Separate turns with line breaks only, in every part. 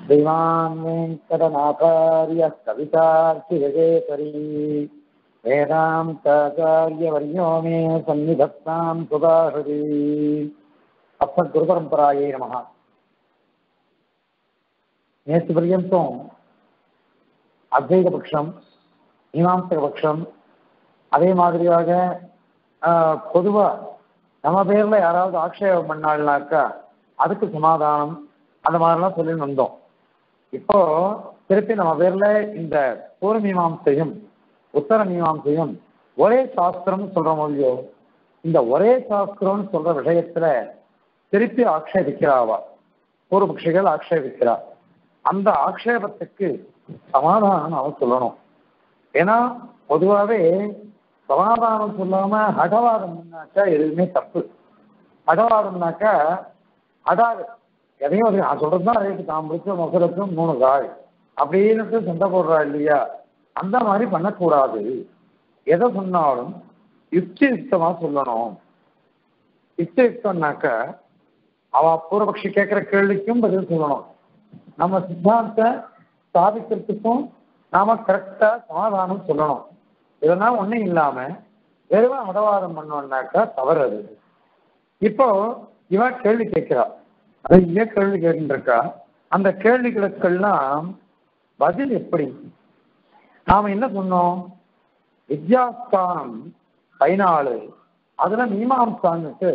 श्रीमान् वेङ्कटनाथार्य कवितार्चिरजेतरी वेदान्ताचार्यवर्यो मे सन्निधत्तां सुधाहृदि అప్పటిగురుపరంపరాయే నమ నేటి పర్యంతం అద్వైత పక్షం மீமாம்சக பட்சம் அதே மாதிரியாக பொதுவா நம்ம பேர்ல யாராவது ஆக்ஷேபம் பண்ணாள்னாக்கா அதுக்கு சமாதானம் அந்த மாதிரிலாம் சொல்லி வந்தோம் இப்போ திருப்பி நம்ம பேர்ல இந்த பூர்வ மீமாம்சையும் உத்தர மீமாம்சையும் ஒரே சாஸ்திரம்னு சொல்றோம் இல்லையோ இந்த ஒரே சாஸ்திரம்னு சொல்ற விஷயத்துல திருப்பி ஆக்ஷேபிக்கிறாவா பூர்வபக்ஷிகள் ஆக்ஷேபிக்கிறா அந்த ஆக்ஷேபத்துக்கு சமாதானம் அவன் சொல்லணும் ஏன்னா பொதுவாகவே சமாதானம் சொல்லாம அடவாதம்னாக்கா எதுவுமே தப்பு அடவாதம்னாக்கா அடாது எதையும் அது நான் சொல்றதுதான் ரேட்டு தான் முடிச்ச மொசலுக்கும் மூணு காய் அப்படின்னு சண்டை போடுறா இல்லையா அந்த மாதிரி பண்ணக்கூடாது எதை சொன்னாலும் யுக்தியுக்தமா சொல்லணும் யுக்தியுக்தம்னாக்க அவ பூர்வபக்ஷி கேட்கிற கேள்விக்கும் பதில் சொல்லணும் நம்ம சித்தாந்த ஸ்தாபிக்கிறதுக்கும் நாம கரெக்டா சமாதானம் சொல்லணும் இதெல்லாம் ஒண்ணும் இல்லாம வெறும் மதவாதம் பண்ணோம்னாக்கா தவறு அது இப்போ இவன் கேள்வி கேட்கிறா நிறைய கேள்வி கேட்டுருக்கா அந்த கேள்விகளுக்கெல்லாம் பதில் எப்படி நாம என்ன சொன்னோம் வித்யாஸ்தானம் பதினாலு அதுல மீமாம்சான்னுட்டு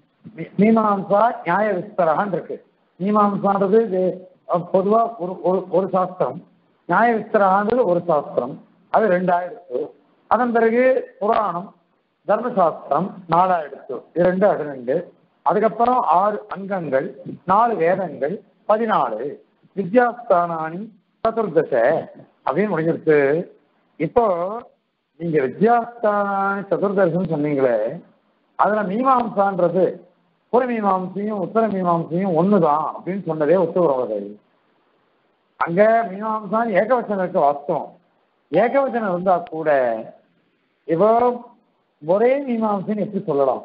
மீமாம்சா நியாய விஸ்தரகான் இருக்கு மீமாம்சான்றது இது பொதுவா ஒரு ஒரு ஒரு சாஸ்திரம் நியாய விஸ்தரகான்றது ஒரு சாஸ்திரம் அது ரெண்டாயிரத்து அதன் பிறகு புராணம் தர்மசாஸ்திரம் நாலாயிரத்து இது ரெண்டு அது ரெண்டு அதுக்கப்புறம் ஆறு அங்கங்கள் நாலு வேதங்கள் பதினாலு வித்யாஸ்தானானி சதுர்தச அப்படின்னு முடிஞ்சிருக்கு இப்போ நீங்க வித்யாஸ்தானானி சதுர்தசம் சொன்னீங்களே அதுல மீமாம்சான்றது புற மீமாம்சையும் உத்தர மீமாம்சையும் ஒண்ணுதான் அப்படின்னு சொன்னதே ஒத்து வருவது அங்க மீமாம்சான் ஏகவச்சனம் இருக்க வாஸ்தவம் ஏகவச்சனம் இருந்தா கூட இப்போ ஒரே மீமாம்சைன்னு எப்படி சொல்லலாம்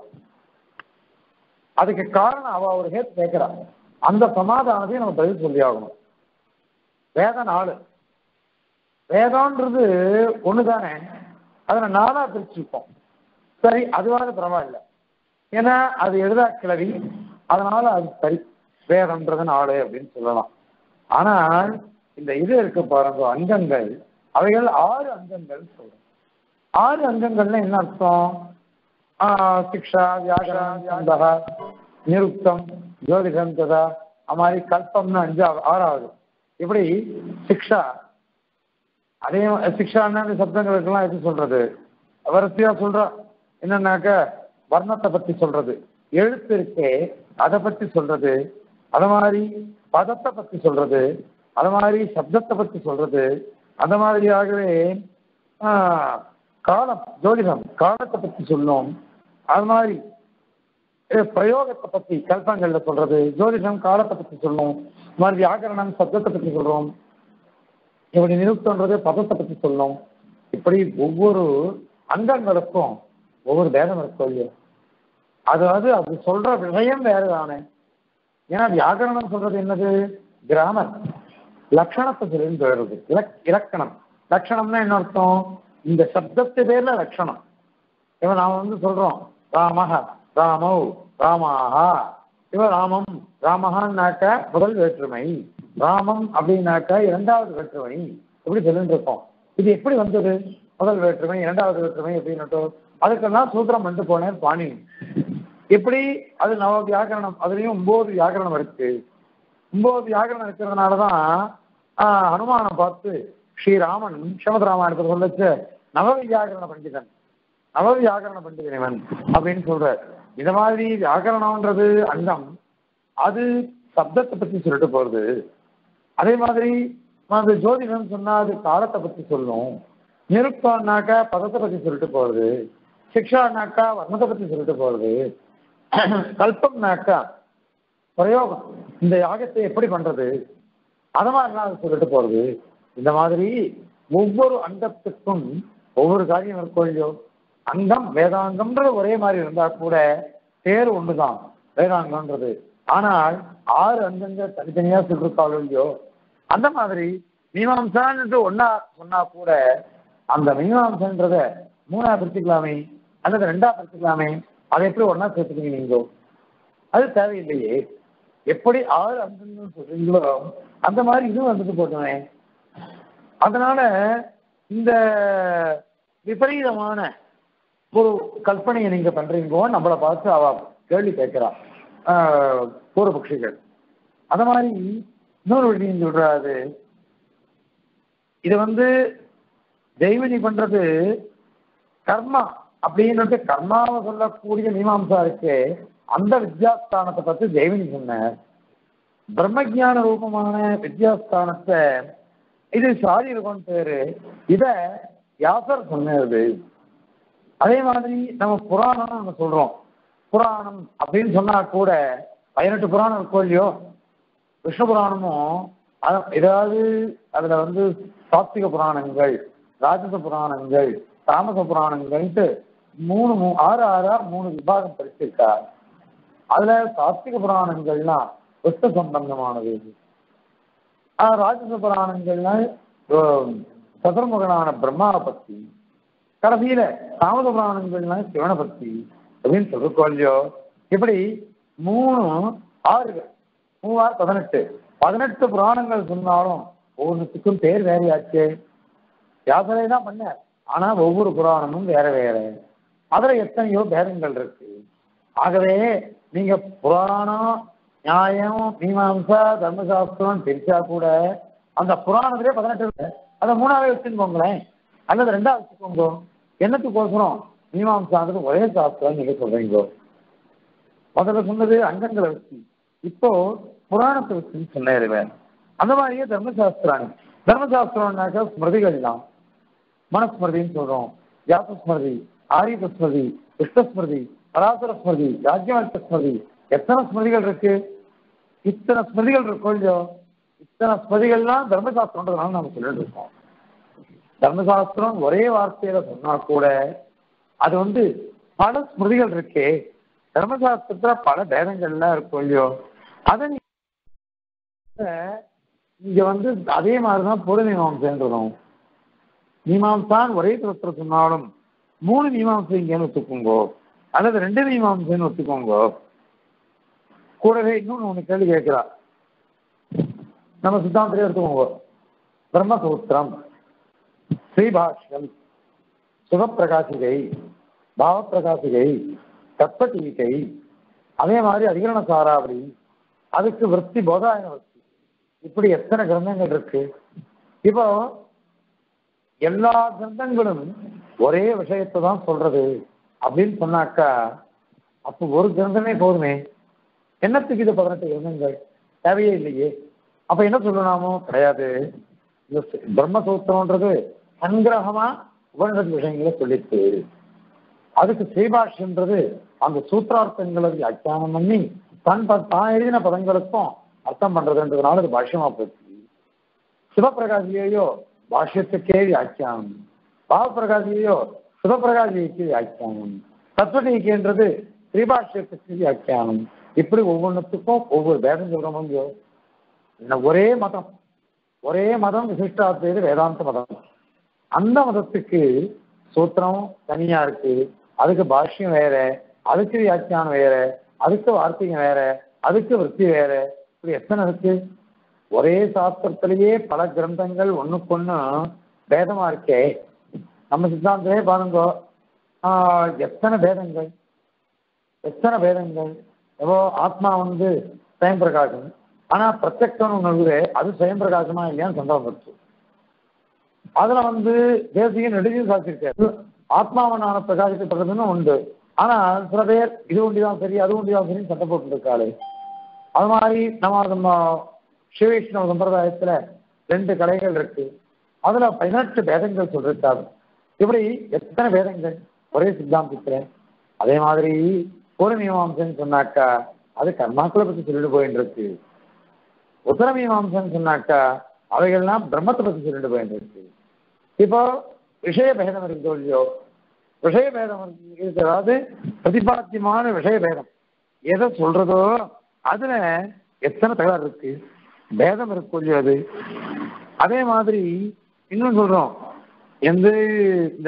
அதுக்கு காரணம் அவ ஒரு ஹேத் கேட்கிறா அந்த சமாதானத்தையும் நம்ம பதில் சொல்லி ஆகணும் வேத நாலு வேதம்ன்றது ஒண்ணுதானே அதை நாளா பிரிச்சிருக்கோம் சரி அதுவாக பரவாயில்ல ஏன்னா அது எழுதா கிளவி அதனால அது சரி வேதம்ன்றது நாலு அப்படின்னு சொல்லலாம் ஆனால் இந்த இது இருக்கு பாருங்க அங்கங்கள் அவைகள் ஆறு அங்கங்கள் சொல்றோம் ஆறு அங்கங்கள்ல என்ன அர்த்தம் சிக்ஷா வியாகரணம் நிருத்தம் ஜோதிடம் ததா அது மாதிரி கல்பம்னு அஞ்சு ஆறாவது இப்படி சிக்ஷா அதே சிக்ஷான்னா சப்தங்களுக்கெல்லாம் எப்படி சொல்றது வரிசையா சொல்றா என்னன்னாக்க வர்ணத்தை பத்தி சொல்றது எழுத்து இருக்கே அதை பத்தி சொல்றது அது மாதிரி பதத்தை பத்தி சொல்றது அது மாதிரி சப்தத்தை பத்தி சொல்றது அந்த மாதிரியாகவே காலம் ஜோதிடம் காலத்தை பத்தி சொல்லும் அது மாதிரி பிரயோகத்தை பத்தி கல்பங்கள்ல சொல்றது ஜோதிடம் காலத்தை பத்தி சொல்லும் இது மாதிரி வியாக்கரணம் சப்தத்தை பத்தி சொல்றோம் இப்படி நிறுத்தன்றது பதத்தை பத்தி சொல்லும் இப்படி ஒவ்வொரு அங்கங்களுக்கும் ஒவ்வொரு பேதம் இருக்கும் இல்லையா அதாவது அது சொல்ற விஷயம் வேறு தானே ஏன்னா வியாகரணம் சொல்றது என்னது கிராமர் லட்சணத்தை சொல்லின்னு போயிடுறது இலக் இலக்கணம் லட்சணம்னா என்ன அர்த்தம் இந்த சப்தத்து பேர்ல லட்சணம் இவன் நாம வந்து சொல்றோம் ராமஹ ராமௌ ராமாஹா இவன் ராமம் ராமஹான்னாக்க முதல் வேற்றுமை ராமம் அப்படின்னாக்க இரண்டாவது வேற்றுமை இப்படி சொல்லிட்டு இருக்கோம் இது எப்படி வந்தது முதல் வேற்றுமை இரண்டாவது வேற்றுமை அப்படின்னு அதுக்கெல்லாம் சூத்திரம் வந்து போனேன் பாணி எப்படி அது நவ வியாக்கரணம் அதுலயும் ஒன்பது வியாக்கரணம் இருக்கு ஒன்பது வியாக்கரணம் இருக்கிறதுனாலதான் ஹனுமானை பார்த்து ஸ்ரீராமன் ஸ்ரீமத் ராமாயணத்தில் சொல்லச்சு நவ வியாக்கரண பண்டிதன் நவ வியாக்கரண பண்டிதன் அப்படின்னு சொல்ற இந்த மாதிரி வியாக்கரணம்ன்றது அங்கம் அது சப்தத்தை பத்தி சொல்லிட்டு போறது அதே மாதிரி அந்த ஜோதிடம் சொன்னா அது காலத்தை பத்தி சொல்லும் நிருப்பம்னாக்கா பதத்தை பத்தி சொல்லிட்டு போறது சிக்ஷானாக்கா வர்ணத்தை பத்தி சொல்லிட்டு போறது கல்பம்னாக்கா பிரயோகம் இந்த யாகத்தை எப்படி பண்றது அத மாதிரிலாம் அது சொல்லிட்டு போறது இந்த மாதிரி ஒவ்வொரு அங்கத்துக்கும் ஒவ்வொரு காரியம் இருக்கும் இல்லையோ அங்கம் வேதாங்கம்ன்றது ஒரே மாதிரி இருந்தா கூட பேர் ஒண்ணுதான் வேதாங்கம்ன்றது ஆனால் ஆறு அங்கங்கள் தனித்தனியா சொல்லிருக்காளோ இல்லையோ அந்த மாதிரி மீமாம்சான்னு ஒன்னா சொன்னா கூட அந்த மீமாம்சன்றத மூணா பிரிச்சுக்கலாமே அல்லது ரெண்டா பிரிச்சுக்கலாமே அதை எப்படி ஒன்னா சேர்த்துக்கீங்க நீங்க அது தேவையில்லையே எப்படி ஆறு அந்தங்கள் சொல்றீங்களோ அந்த மாதிரி இதுவும் வந்துட்டு போட்டுமே அதனால இந்த விபரீதமான ஒரு கற்பனையை நீங்க பண்றீங்கோ நம்மளை பார்த்து அவ கேள்வி கேட்கிறா ஆஹ், பூர்வபக்ஷிகள் அந்த மாதிரி இன்னொரு விஷயம் சொல்றாரு இது வந்து தெய்வனி பண்றது கர்மா அப்படின்றது கர்மாவை சொல்லக்கூடிய மீமாம்சா இருக்கு அந்த வித்யாஸ்தானத்தை பத்தி தெய்வனி சொன்னார் பிரம்மஜான ரூபமான வித்யாஸ்தானத்தை இது சாரீரகம் பேரு இத யாசர் சொன்னது அதே மாதிரி நம்ம புராணம் நம்ம சொல்றோம் புராணம் அப்படின்னு சொன்னா கூட பதினெட்டு புராணம் இருக்கும் இல்லையோ விஷ்ணு புராணமும் அத- ஏதாவது அதுல வந்து சாத்விக புராணங்கள் ராஜச புராணங்கள் தாமச புராணங்கள்ட்டு மூணு மூ ஆறு ஆறா மூணு விபாகம் படிச்சிருக்கா அதுல சாத்விக புராணங்கள்னா விஷ்ணு சம்பந்தமானது ஆஹ் ராஜச புராணங்கள்னா ஆஹ் சதுர்முகனான பிரம்மாவை பத்தி கடைசியில தாமத புராணங்கள்னா சிவனை பத்தி அப்படின்னு சொல்லிருக்கோம் இல்லையோ இப்படி மூணு ஆறு மூவாறு பதினெட்டு பதினெட்டு புராணங்கள் சொன்னாலும் ஒவ்வொன்றுத்துக்கும் பேர் வேறையாச்சு வியாசரை தான் பண்ணார் ஆனா ஒவ்வொரு புராணமும் வேற வேற அதுல எத்தனையோ பேதங்கள் இருக்கு ஆகவே நீங்க புராணம் நியாயம் மீமாம்சா தர்மசாஸ்திரம் பிரிச்சா கூட அந்த புராணத்திலே பதினெட்டு இருக்கு அதை மூணாவே வச்சுக்கோங்களேன் அல்லது ரெண்டா வச்சுக்கோங்க என்னத்துக்கோசரம் மீமாம்சாங்கிறது ஒரே சாஸ்திரம் நீங்க சொல்றீங்க முதல்ல சொன்னது அங்கங்களை வச்சு இப்போ புராணத்தை வச்சுன்னு சொன்னேன் அந்த மாதிரியே தர்மசாஸ்திரம் தர்மசாஸ்திரம்னாக்க ஸ்மிருதிகள் தான் மனஸ்மிருதின்னு சொல்றோம் வியாசஸ்மிருதி ஆரியத ஸ்மிருதி கிருஷ்ணஸ்மிருதி பராசர ஸ்மிருதி ராஜ்யவர்த்த ஸ்மிருதி எத்தனை ஸ்மிருதிகள் இருக்கு இத்தனை ஸ்மிருதிகள் இருக்கும் இல்லையோ இத்தனை ஸ்மிருதிகள்லாம் தர்மசாஸ்திரம்ன்றதுனால நம்ம சொல்லிட்டு இருக்கோம் தர்மசாஸ்திரம் ஒரே வார்த்தையில சொன்னா கூட அது வந்து பல ஸ்மிருதிகள் இருக்கே தர்மசாஸ்திரத்துல பல பேதங்கள்லாம் இருக்கும் இல்லையோ அதை நீ- இங்க வந்து அதே மாதிரிதான் பொருள் மீமாம்சன்றதும் மீமாம்சான் ஒரே தரத்துல சொன்னாலும் மூணு மீமாம்சை இங்கேன்னு ஒத்துக்கோங்கோ அல்லது ரெண்டு மீமாம்சைன்னு ஒத்துக்கோங்கோ கூடவே இன்னொன்னு ஒண்ணு கேள்வி கேட்கிறா நம்ம சித்தாந்தத்திலே எடுத்துக்கோங்க பிரம்மசூத்திரம் ஸ்ரீபாஷ்யம் சுகப்பிரகாசிகை பாவப்பிரகாசிகை தத்வடீகை அதே மாதிரி அதிகரண சாராவளி அதுக்கு விற்பி போதாயன விற்பி இப்படி எத்தனை கிரந்தங்கள் இருக்கு இப்போ எல்லா கிரந்தங்களும் ஒரே விஷயத்தை தான் சொல்றது அப்படின்னு சொன்னாக்கா அப்போ ஒரு கிரந்தமே போதுமே என்னத்துக்கு இது பதினெட்டு கிரந்தங்கள் தேவையே இல்லையே அப்ப என்ன சொல்லலாமோ கிடையாது இந்த சி- பிரம்மசூத்திரம்ன்றது சங்கிரகமா உபனிஷத் விஷயங்களை சொல்லிட்டு அதுக்கு ஸ்ரீபாஷ்யன்றது அந்த சூத்திரார்த்தங்களை வியாக்கியானம் பண்ணி தன் ப- தான் எழுதின பதங்களுக்கும் அர்த்தம் பண்றதுன்றதுனால அது பாஷ்யமா போச்சு சிவபிரகாசியையோ பாஷ்யத்துக்கே வியாக்கியானம் பாவப்பிரகாசியையோ சிவபிரகாசிக்கு வியாக்கியானம் தத்துவநீக்கின்றது ஸ்ரீபாஷ்யத்துக்கு வியாக்கியானம் இப்படி ஒவ்வொன்றுத்துக்கும் ஒவ்வொரு பேதம் சொல்றோம் இல்லையோ என்ன ஒரே மதம் ஒரே மதம் விசிஷ்டாத்வைத வேதாந்த மதம் அந்த மதத்துக்கு சூத்திரம் தனியா இருக்கு அதுக்கு பாஷ்யம் வேற அதுக்கு வியாக்கியானம் வேற அதுக்கு வார்த்தைங்க வேற அதுக்கு விற்பி வேற இப்படி எத்தனை இருக்கு ஒரே சாஸ்திரத்திலேயே பல கிரந்தங்கள் ஒண்ணுக்கொண்ணு பேதமா இருக்கே நம்ம சித்தாந்தமே பாருங்க ஆஹ், எத்தனை பேதங்கள் எத்தனை பேதங்கள் எவ்வளோ ஆத்மா வந்து சுயம் பிரகாசம் ஆனா பிரத்யக்ஷம் ஒன்று இருக்குது அது சுயம் பிரகாசமா இல்லையான்னு சந்தேகம் இருக்கு அதுல வந்து தேசிய நெடுஞ்சும் சாதிச்சிருக்காரு ஆத்மாவனான பிரகாசிக்கப்படுறதுன்னு உண்டு ஆனா சில பேர் இது ஒண்டிதான் சரி அது ஒண்டிதான் சரின்னு சட்டை போட்டு இருக்காரு அது மாதிரி நம்ம நம்ம சிவவைஷ்ணவ சம்பிரதாயத்துல ரெண்டு கலைகள் இருக்கு அதுல பதினெட்டு பேதங்கள் சொல்லிருக்காரு இப்படி எத்தனை பேதங்கள் ஒரே சித்தாந்தத்துல அதே மாதிரி ஒரு மீமாம்சன்னு சொன்னாக்கா அது கர்மாக்களை பத்தி சொல்லிட்டு போயிட்டு இருக்கு உத்தர மீமாம்சன்னு சொன்னாக்கா அவைகள்லாம் பிரம்மத்தை பத்தி சொல்லிட்டு போயிட்டு இருக்கு இப்போ விஷய பேதம் இருக்கு இல்லையோ விஷய பேதம் இருக்கு அதாவது பிரதிபாத்தியமான விஷய பேதம் எதை சொல்றதோ அதுல எத்தனை தகவல் இருக்கு பேதம் இருக்கும் இல்லையோ அது அதே மாதிரி இன்னும் சொல்றோம் எந்த இந்த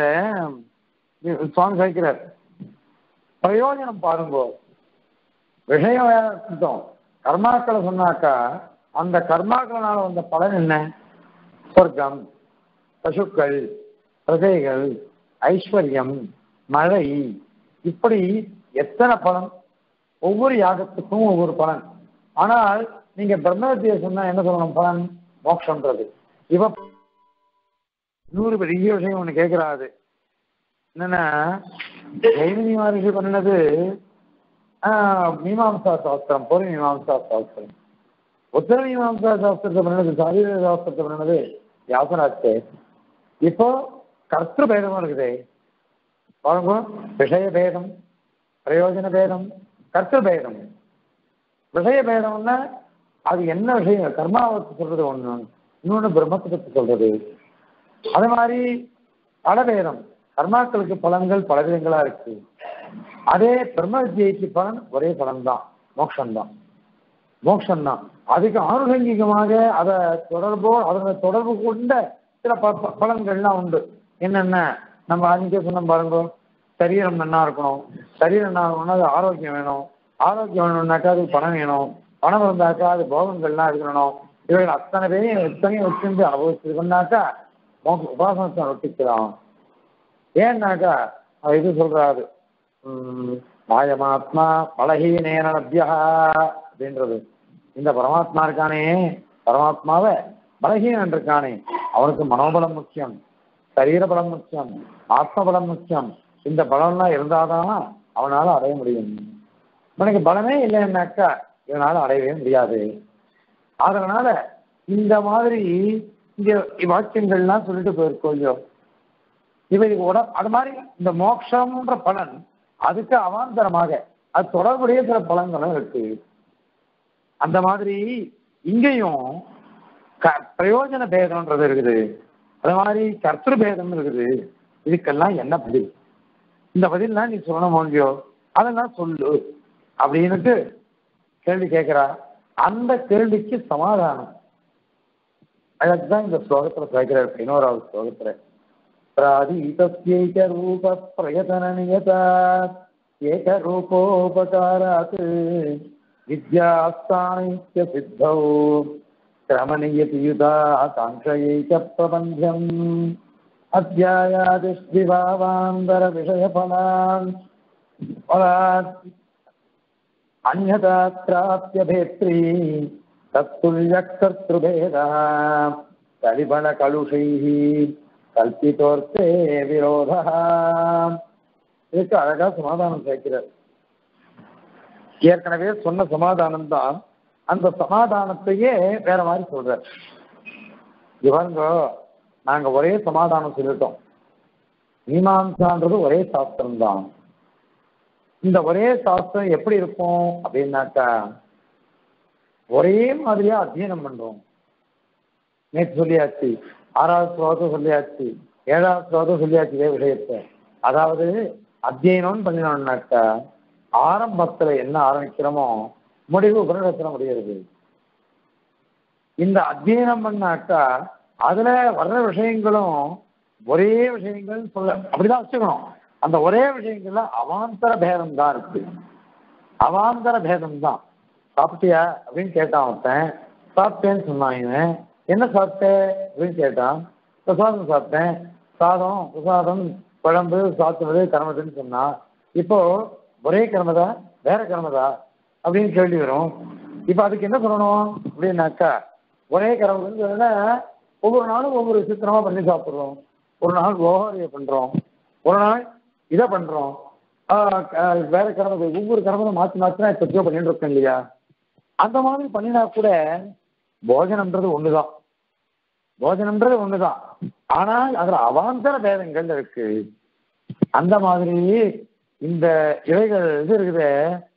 சுவாமி சாய்க்கிறார் பிரயோஜனம் பாருங்க விஷயம் வேற இருக்கட்டும் கர்மாக்களை சொன்னாக்கா அந்த கர்மாக்களால வந்த பலன் என்ன சொர்க்கம் பசுக்கள் பிரஜைகள் ஐஸ்வர்யம் மழை இப்படி எத்தனை பலன் ஒவ்வொரு யாகத்துக்கும் ஒவ்வொரு பலன் ஆனால் நீங்க பிரம்மத்திய சொன்னா என்ன சொல்லணும் பலன் மோட்சம்ன்றது இவ நூறு பெரிய விஷயம் ஒண்ணு கேட்கிறாரு என்னன்னா ஜெயினி மகர்ஷி பண்ணது ஆஹ், மீமாம்சா சாஸ்திரம் பொறி மீமாம்சா சாஸ்திரம் உத்தர மீமாம்சா சாஸ்திரத்தை பண்ணது சாரீர சாஸ்திரத்தை பண்ணது வியாசராஜே இப்போ கர்த்திரு பேதமும் இருக்குது பாருங்க விஷய பேதம் பிரயோஜன பேதம் கர்த்திரு பேதம் விஷய பேதம்னா அது என்ன விஷயம் கர்மாவை பத்தி சொல்றது ஒண்ணு இன்னொன்னு பிரம்மத்தை பத்தி சொல்றது அது மாதிரி பலபேதம் கர்மாக்களுக்கு பலன்கள் பல விதங்களா இருக்கு அதே பிரம்ம வித்யைக்கு பலன் ஒரே பலன் தான் மோட்சம்தான் மோட்சம்தான் அதுக்கு ஆனுஷங்கிகமாக அதை தொடர்போ அதனை தொடர்பு கொண்ட சில ப- ப- பலன்கள்லாம் உண்டு என்னென்ன நம்ம அன்றைக்கே சொன்ன பாருங்க சரீரம் நன்னா இருக்கணும் சரீரம் என்ன ஆகணும்னா அது ஆரோக்கியம் வேணும் ஆரோக்கியம் வேணும்னாக்கா அது பணம் வேணும் பணம் இருந்தாக்கா அது போகங்கள்லாம் இருக்கணும் இவைகள் அத்தனை பேரையும் எத்தனையும் வச்சிருந்து அனுபவிச்சிருக்கோம்னாக்கா மோக உபாசனத்தை ஒட்டிக்கலாம் ஏன்னாக்கா அது இது சொல்றாரு உம், மாயமாத்மா பலகீனேன லப்யா அப்படின்றது இந்த பரமாத்மா இருக்கானே பரமாத்மாவை பலகீனன் இருக்கானே அவனுக்கு மனோபலம் முக்கியம் சரீர பலம் முக்கியம் ஆத்ம பலம் முக்கியம் இந்த பலம்லாம் இருந்தாதான் அவனால அடைய முடியும் உனக்கு பலமே இல்லைன்னாக்கா இவனால அடையவே முடியாது அதனால இந்த மாதிரி இங்க வாக்கியங்கள்லாம் சொல்லிட்டு போயிருக்கோம் இல்லையோ இவை உட அது மாதிரி இந்த மோட்சம்ன்ற பலன் அதுக்கு அவாந்தரமாக அது தொடர்புடைய சில பலன்களும் இருக்கு அந்த மாதிரி இங்கேயும் க- பிரயோஜன பேதம்ன்றது இருக்குது அது மாதிரி கர்த்தர் பேதம் இருக்குது இதுக்கெல்லாம் என்ன பதில் இந்த பதில்லாம் நீ சொல்லணும் இல்லையோ அதெல்லாம் சொல்லு அப்படின்னுட்டு கேள்வி கேட்கிறா அந்த கேள்விக்கு சமாதானம் அதுதான் இந்த ஸ்லோகத்துல கேட்கிறார் பதினோராவது ஸ்லோகத்துல प्रादीतस्यैक रूप प्रयतन नियता एकरूपोपकारात् विद्यास्थानैक्य सिद्धौ क्रमनियतियुता काङ्क्षयैक प्रबन्ध्यम् अध्यायादिष्विभावान्तरविषयफलान् फलात् अन्यथा भेत्री तत्तुल्यकर्तृभेदः कलिबलकलुषैः கல்பித்தோர்த்தே விரோதா இதுக்கு அழகா சமாதானம் சேர்க்கிறார் ஏற்கனவே சொன்ன சமாதானம் தான் அந்த சமாதானத்தையே வேற மாதிரி சொல்றார் இவங்க நாங்க ஒரே சமாதானம் சொல்லிட்டோம் மீமாம்சான்றது ஒரே சாஸ்திரம் தான் இந்த ஒரே சாஸ்திரம் எப்படி இருக்கும் அப்படின்னாக்கா ஒரே மாதிரியா அத்தியனம் பண்றோம் நேற்று சொல்லியாச்சு ஆறாவது ஸ்லோகத்தை சொல்லியாச்சு ஏழாவது ஸ்லோகத்தை சொல்லியாச்சு இதே விஷயத்தை அதாவது அத்தியனம்னு பண்ணினோம்னாக்கா ஆரம்பத்துல என்ன ஆரம்பிக்கிறோமோ முடிவு உபநிடத்துல முடிகிறது இந்த அத்தியனம் பண்ணாக்கா அதுல வர்ற விஷயங்களும் ஒரே விஷயங்கள் சொல்ல அப்படிதான் வச்சுக்கணும் அந்த ஒரே விஷயங்கள்ல அவாந்தர பேதம் தான் இருக்கு அவாந்தர பேதம் தான் சாப்பிட்டியா அப்படின்னு கேட்டான் ஒருத்தன் சாப்பிட்டேன்னு சொன்னான் இவன் என்ன சாப்பிட்ட அப்படின்னு கேட்டான் பிரசாதம் சாப்பிட்டேன் சாதம் பிரசாதம் குழம்பு சாத்துவது கரமதுன்னு சொன்னான் இப்போ ஒரே கிழமைதா வேற கிழமைதா அப்படின்னு கேள்வி வரும் இப்போ அதுக்கு என்ன சொல்லணும் அப்படின்னாக்கா ஒரே கிழமைன்னு ஒவ்வொரு நாளும் ஒவ்வொரு விசித்திரமா பண்ணி சாப்பிட்றோம் ஒரு நாள் கோகாரியை பண்றோம் ஒரு நாள் இதை பண்றோம் ஆஹ் ஆஹ் வேற கிழமை ஒவ்வொரு கிழமை மாற்றி மாற்றி நான் இப்போ பண்ணிட்டு இருக்கேன் இல்லையா அந்த மாதிரி பண்ணினா கூட போஜனம்ன்றது ஒண்ணுதான் போஜனம்ன்றது ஒண்ணுதான் ஆனால் அதுல அவாந்தர பேதங்கள் இருக்கு அந்த மாதிரி இந்த இவைகள் இது இருக்குது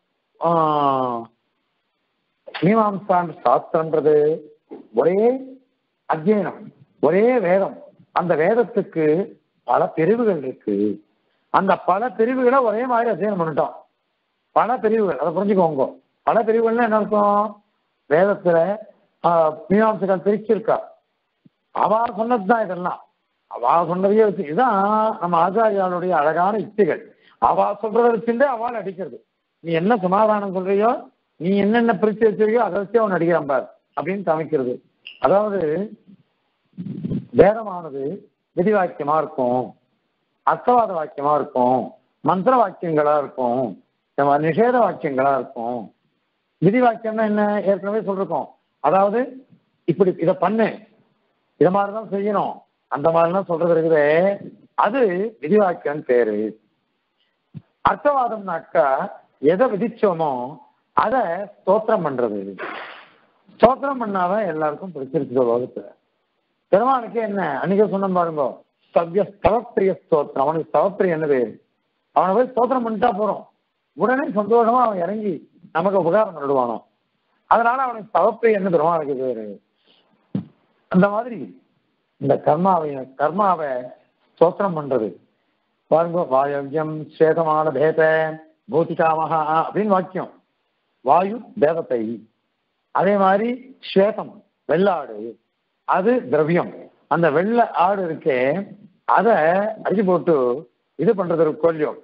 மீமாம்சான் சாஸ்திரன்றது ஒரே அத்தியனம் ஒரே வேதம் அந்த வேதத்துக்கு பல பிரிவுகள் இருக்கு அந்த பல பிரிவுகளை ஒரே மாதிரி அத்தியனம் பண்ணிட்டோம் பல பிரிவுகள் அதை புரிஞ்சுக்கோங்க பல பிரிவுகள்னா என்ன அர்த்தம் வேதத்துல ஆஹ், மீமாம்சைகள் பிரிச்சிருக்கா அவா சொன்னதுதான் இதெல்லாம் அவா சொன்னதையே வச்சு இதுதான் நம்ம ஆச்சாரியாளுடைய அழகான யுக்திகள் அவா சொல்றதை வச்சுட்டு அவள் அடிக்கிறது நீ என்ன சமாதானம் சொல்றியோ நீ என்னென்ன பிரிச்சு வச்சிருக்கியோ அதை வச்சு அவன் அடிக்கிறான் பார் அப்படின்னு காமிக்கிறது அதாவது வேதமானது விதி வாக்கியமா இருக்கும் அர்த்தவாத வாக்கியமா இருக்கும் மந்திர வாக்கியங்களா இருக்கும் நம்ம நிஷேத வாக்கியங்களா இருக்கும் விதி வாக்கியம்னா என்ன ஏற்கனவே சொல்லிருக்கோம் அதாவது இப்படி இதை பண்ணு இதை மாதிரிதான் செய்யணும் அந்த மாதிரிலாம் சொல்றது இருக்குதே அது விதி வாக்கியம் பேரு அர்த்தவாதம்னாக்கா எதை விதிச்சோமோ அதை ஸ்தோத்திரம் பண்றது ஸ்தோத்திரம் பண்ணாதான் எல்லாருக்கும் பிடிச்சிருக்கு உலகத்துல பெருமானுக்கு என்ன அன்னைக்கு சொன்ன பாருங்க சவ்ய ஸ்தவப்பிரிய ஸ்தோத்திரம் அவனுக்கு ஸ்தவப்பிரியன்னு பேரு அவனை போய் ஸ்தோத்திரம் பண்ணிட்டா போறோம் உடனே சந்தோஷமா அவன் இறங்கி நமக்கு உபகாரம் பண்ணிடுவானோ அதனால அவனுக்கு ஸ்தவப்பிரியன்னு பெருமானுக்கு பேரு அந்த மாதிரி இந்த கர்மாவை கர்மாவை ஸ்தோத்திரம் பண்றது பாருங்க வாயவ்யம் ஸ்வேதமான பேத பூதிகாமகா அப்படின்னு வாக்கியம் வாயு தேவத்தை அதே மாதிரி ஸ்வேதம் வெள்ளாடு அது திரவியம் அந்த வெள்ளை ஆடு இருக்கே அதை அடிச்சு போட்டு இது பண்றது ஒரு கொல்லியம்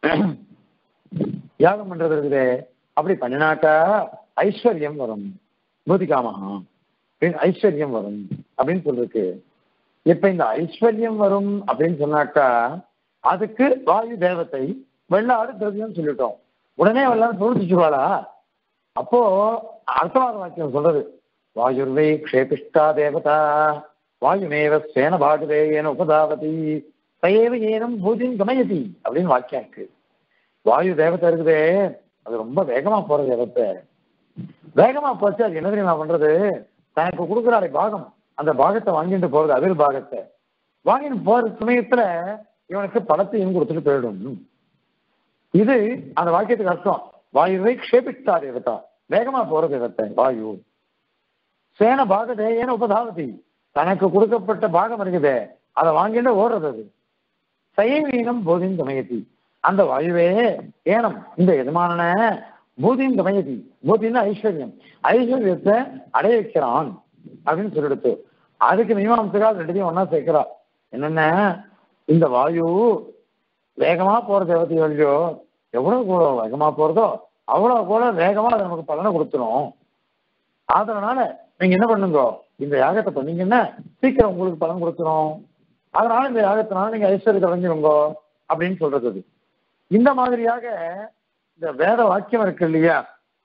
யாகம் பண்றது இருக்குதே அப்படி பண்ணினாக்கா ஐஸ்வர்யம் வரும் பூதிகாமகா அப்படின்னு ஐஸ்வர்யம் வரும் அப்படின்னு சொல்லிருக்கு இப்ப இந்த ஐஸ்வர்யம் வரும் அப்படின்னு சொன்னாக்கா அதுக்கு வாயு தேவத்தை வெள்ளாடு திரவியம் சொல்லிட்டோம் உடனே வெள்ளாடு புரிஞ்சுச்சுவாளா அப்போ அர்த்தவாத வாக்கியம் சொல்றது வாயுர்வை க்ஷேபிஷ்டா தேவதா வாயுமேவ சேன பாகுதே ஏன உபதாவதி சயேவ ஏனம் பூஜின் கமயதி அப்படின்னு வாக்கியம் இருக்கு வாயு தேவத்தை இருக்குதே அது ரொம்ப வேகமா போற தேவத்தை வேகமா போச்சு அது என்ன தெரியுமா பண்றது தனக்கு கொடுக்குறாரு பாகம் அந்த பாகத்தை வாங்கிட்டு போறது அவிர் பாகத்தை வாங்கிட்டு போற சமயத்துல இவனுக்கு பணத்தையும் கொடுத்துட்டு போயிடும் இது அந்த வாக்கியத்துக்கு அர்த்தம் வாயுவை க்ஷேபித்தா தேவதா வேகமா போற தேவத்தை வாயு சேன பாகதே ஏன உபதாவதி தனக்கு கொடுக்கப்பட்ட பாகம் இருக்குதே அதை வாங்கிட்டு ஓடுறது அது சைவீனம் போதின் தமயதி அந்த வாயுவே ஏனம் இந்த எஜமான பூதின் தமயதி பூதின்னு ஐஸ்வர்யம் ஐஸ்வர்யத்தை அடைய வைக்கிறான் அப்படின்னு சொல்லிடுத்து அதுக்கு மீமாம்சகால் ரெண்டுத்தையும் ஒன்னா சேர்க்கிறா என்னென்ன இந்த வாயு வேகமா போற தேவதை வழியோ எவ்வளவு கூட வேகமா போறதோ அவ்வளவு கூட வேகமா அது நமக்கு பலனை கொடுத்துரும் அதனால நீங்க என்ன பண்ணுங்க இந்த யாகத்தை பண்ணீங்கன்னா சீக்கிரம் உங்களுக்கு பலன் கொடுத்துரும் அதனால இந்த யாகத்தினால நீங்க ஐஸ்வர்யத்தை அடைஞ்சிருங்க அப்படின்னு சொல்றது அது. இந்த மாதிரியாக இந்த வேத வாக்கியம் இருக்கு இல்லையா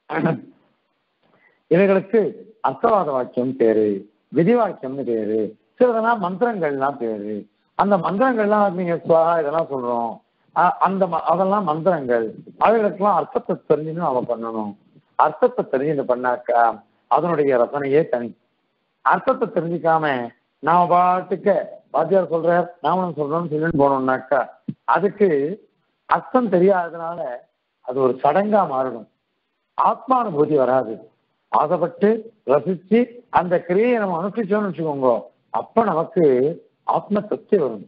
இவைகளுக்கு அர்த்தவாத வாக்கியம் பேரு விதி வாக்கியம்னு பேரு சிலதெல்லாம் மந்திரங்கள்லாம் பேரு அந்த மந்திரங்கள்லாம் நீங்க சுவாகா இதெல்லாம் சொல்றோம் அ- அந்த ம- அதெல்லாம் மந்திரங்கள் அவைகளுக்கெல்லாம் அர்த்தத்தை தெரிஞ்சுன்னு அவ பண்ணணும் அர்த்தத்தை தெரிஞ்சுன்னு பண்ணாக்கா அதனுடைய ரசனையே தனி அர்த்தத்தை தெரிஞ்சுக்காம நாம பாட்டுக்கு வாத்தியார் சொல்றார் நாமளும் சொல்றோம்னு சொல்லிட்டு போனோம்னாக்கா அதுக்கு அர்த்தம் தெரியாததுனால அது ஒரு சடங்கா மாறிடும் ஆத்மானுபூதி வராது ஆசைப்பட்டு ரசிச்சு அந்த கிரியை நம்ம அனுஷ்டிச்சோம்னு வச்சுக்கோங்க அப்ப நமக்கு ஆத்ம திருப்தி வரும்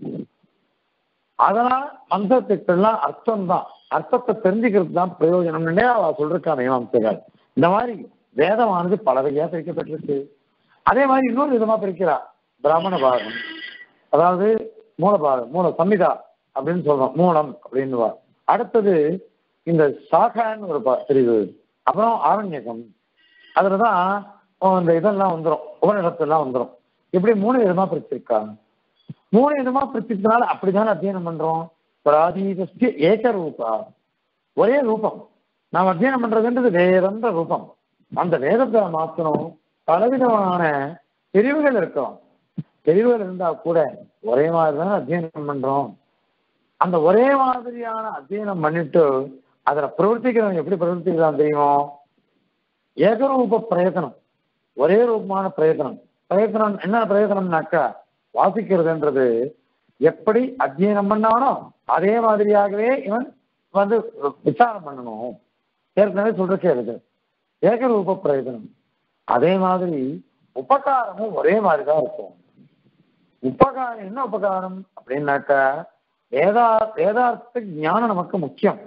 அதனால மந்திரத்துக்கெல்லாம் அர்த்தம் தான் அர்த்தத்தை தெரிஞ்சுக்கிறது தான் பிரயோஜனம்னே அவ சொல்றா மீமாம்சைகள் இந்த மாதிரி வேதமானது பல வகையா பிரிக்கப்பட்டிருக்கு அதே மாதிரி இன்னொரு விதமா பிரிக்கிறா பிராமண பாகம் அதாவது மூலபாகம் மூல சம்மிதா அப்படின்னு சொல்றோம் மூலம் அப்படின்னுவா அடுத்தது இந்த சாகான்னு ஒரு ப- பிரிவு அப்புறம் ஆரண்யகம் அதுலதான் இந்த இதெல்லாம் வந்துடும் உபநிடத்தெல்லாம் வந்துடும் இப்படி மூணு விதமா பிரிச்சிருக்கா மூணு விதமா பிரிச்சிருக்கனால அப்படிதானே அத்தியனம் பண்றோம் பிராதீதஸ்ய ஏக ரூபா ஒரே ரூபம் நாம் அத்தியனம் பண்றதுன்றது வேறந்த ரூபம் அந்த வேதத்தை மாத்தணும் பலவிதமான பிரிவுகள் இருக்கும் பிரிவுகள் இருந்தா கூட ஒரே மாதிரி தான் அத்தியனம் பண்றோம் அந்த ஒரே மாதிரியான அத்தியனம் பண்ணிட்டு அதுல பிரவர்த்திக்கிறவன் எப்படி பிரவர்த்திக்கிறான் தெரியுமோ ஏகரூப பிரயத்தனம் ஒரே ரூபமான பிரயத்தனம் பிரயத்தனம் என்ன பிரயத்தனம்னாக்கா வாசிக்கிறதுன்றது எப்படி அத்தியனம் பண்ணானோ அதே மாதிரியாகவே இவன் வந்து விசாரம் பண்ணணும் ஏற்கனவே சொல்றக்கே இருக்கு ஏகரூப பிரயோஜனம் அதே மாதிரி உபகாரமும் ஒரே மாதிரி தான் இருக்கும் உபகாரம் என்ன உபகாரம் அப்படின்னாக்கா வேதா வேதார்த்த ஞானம் நமக்கு முக்கியம்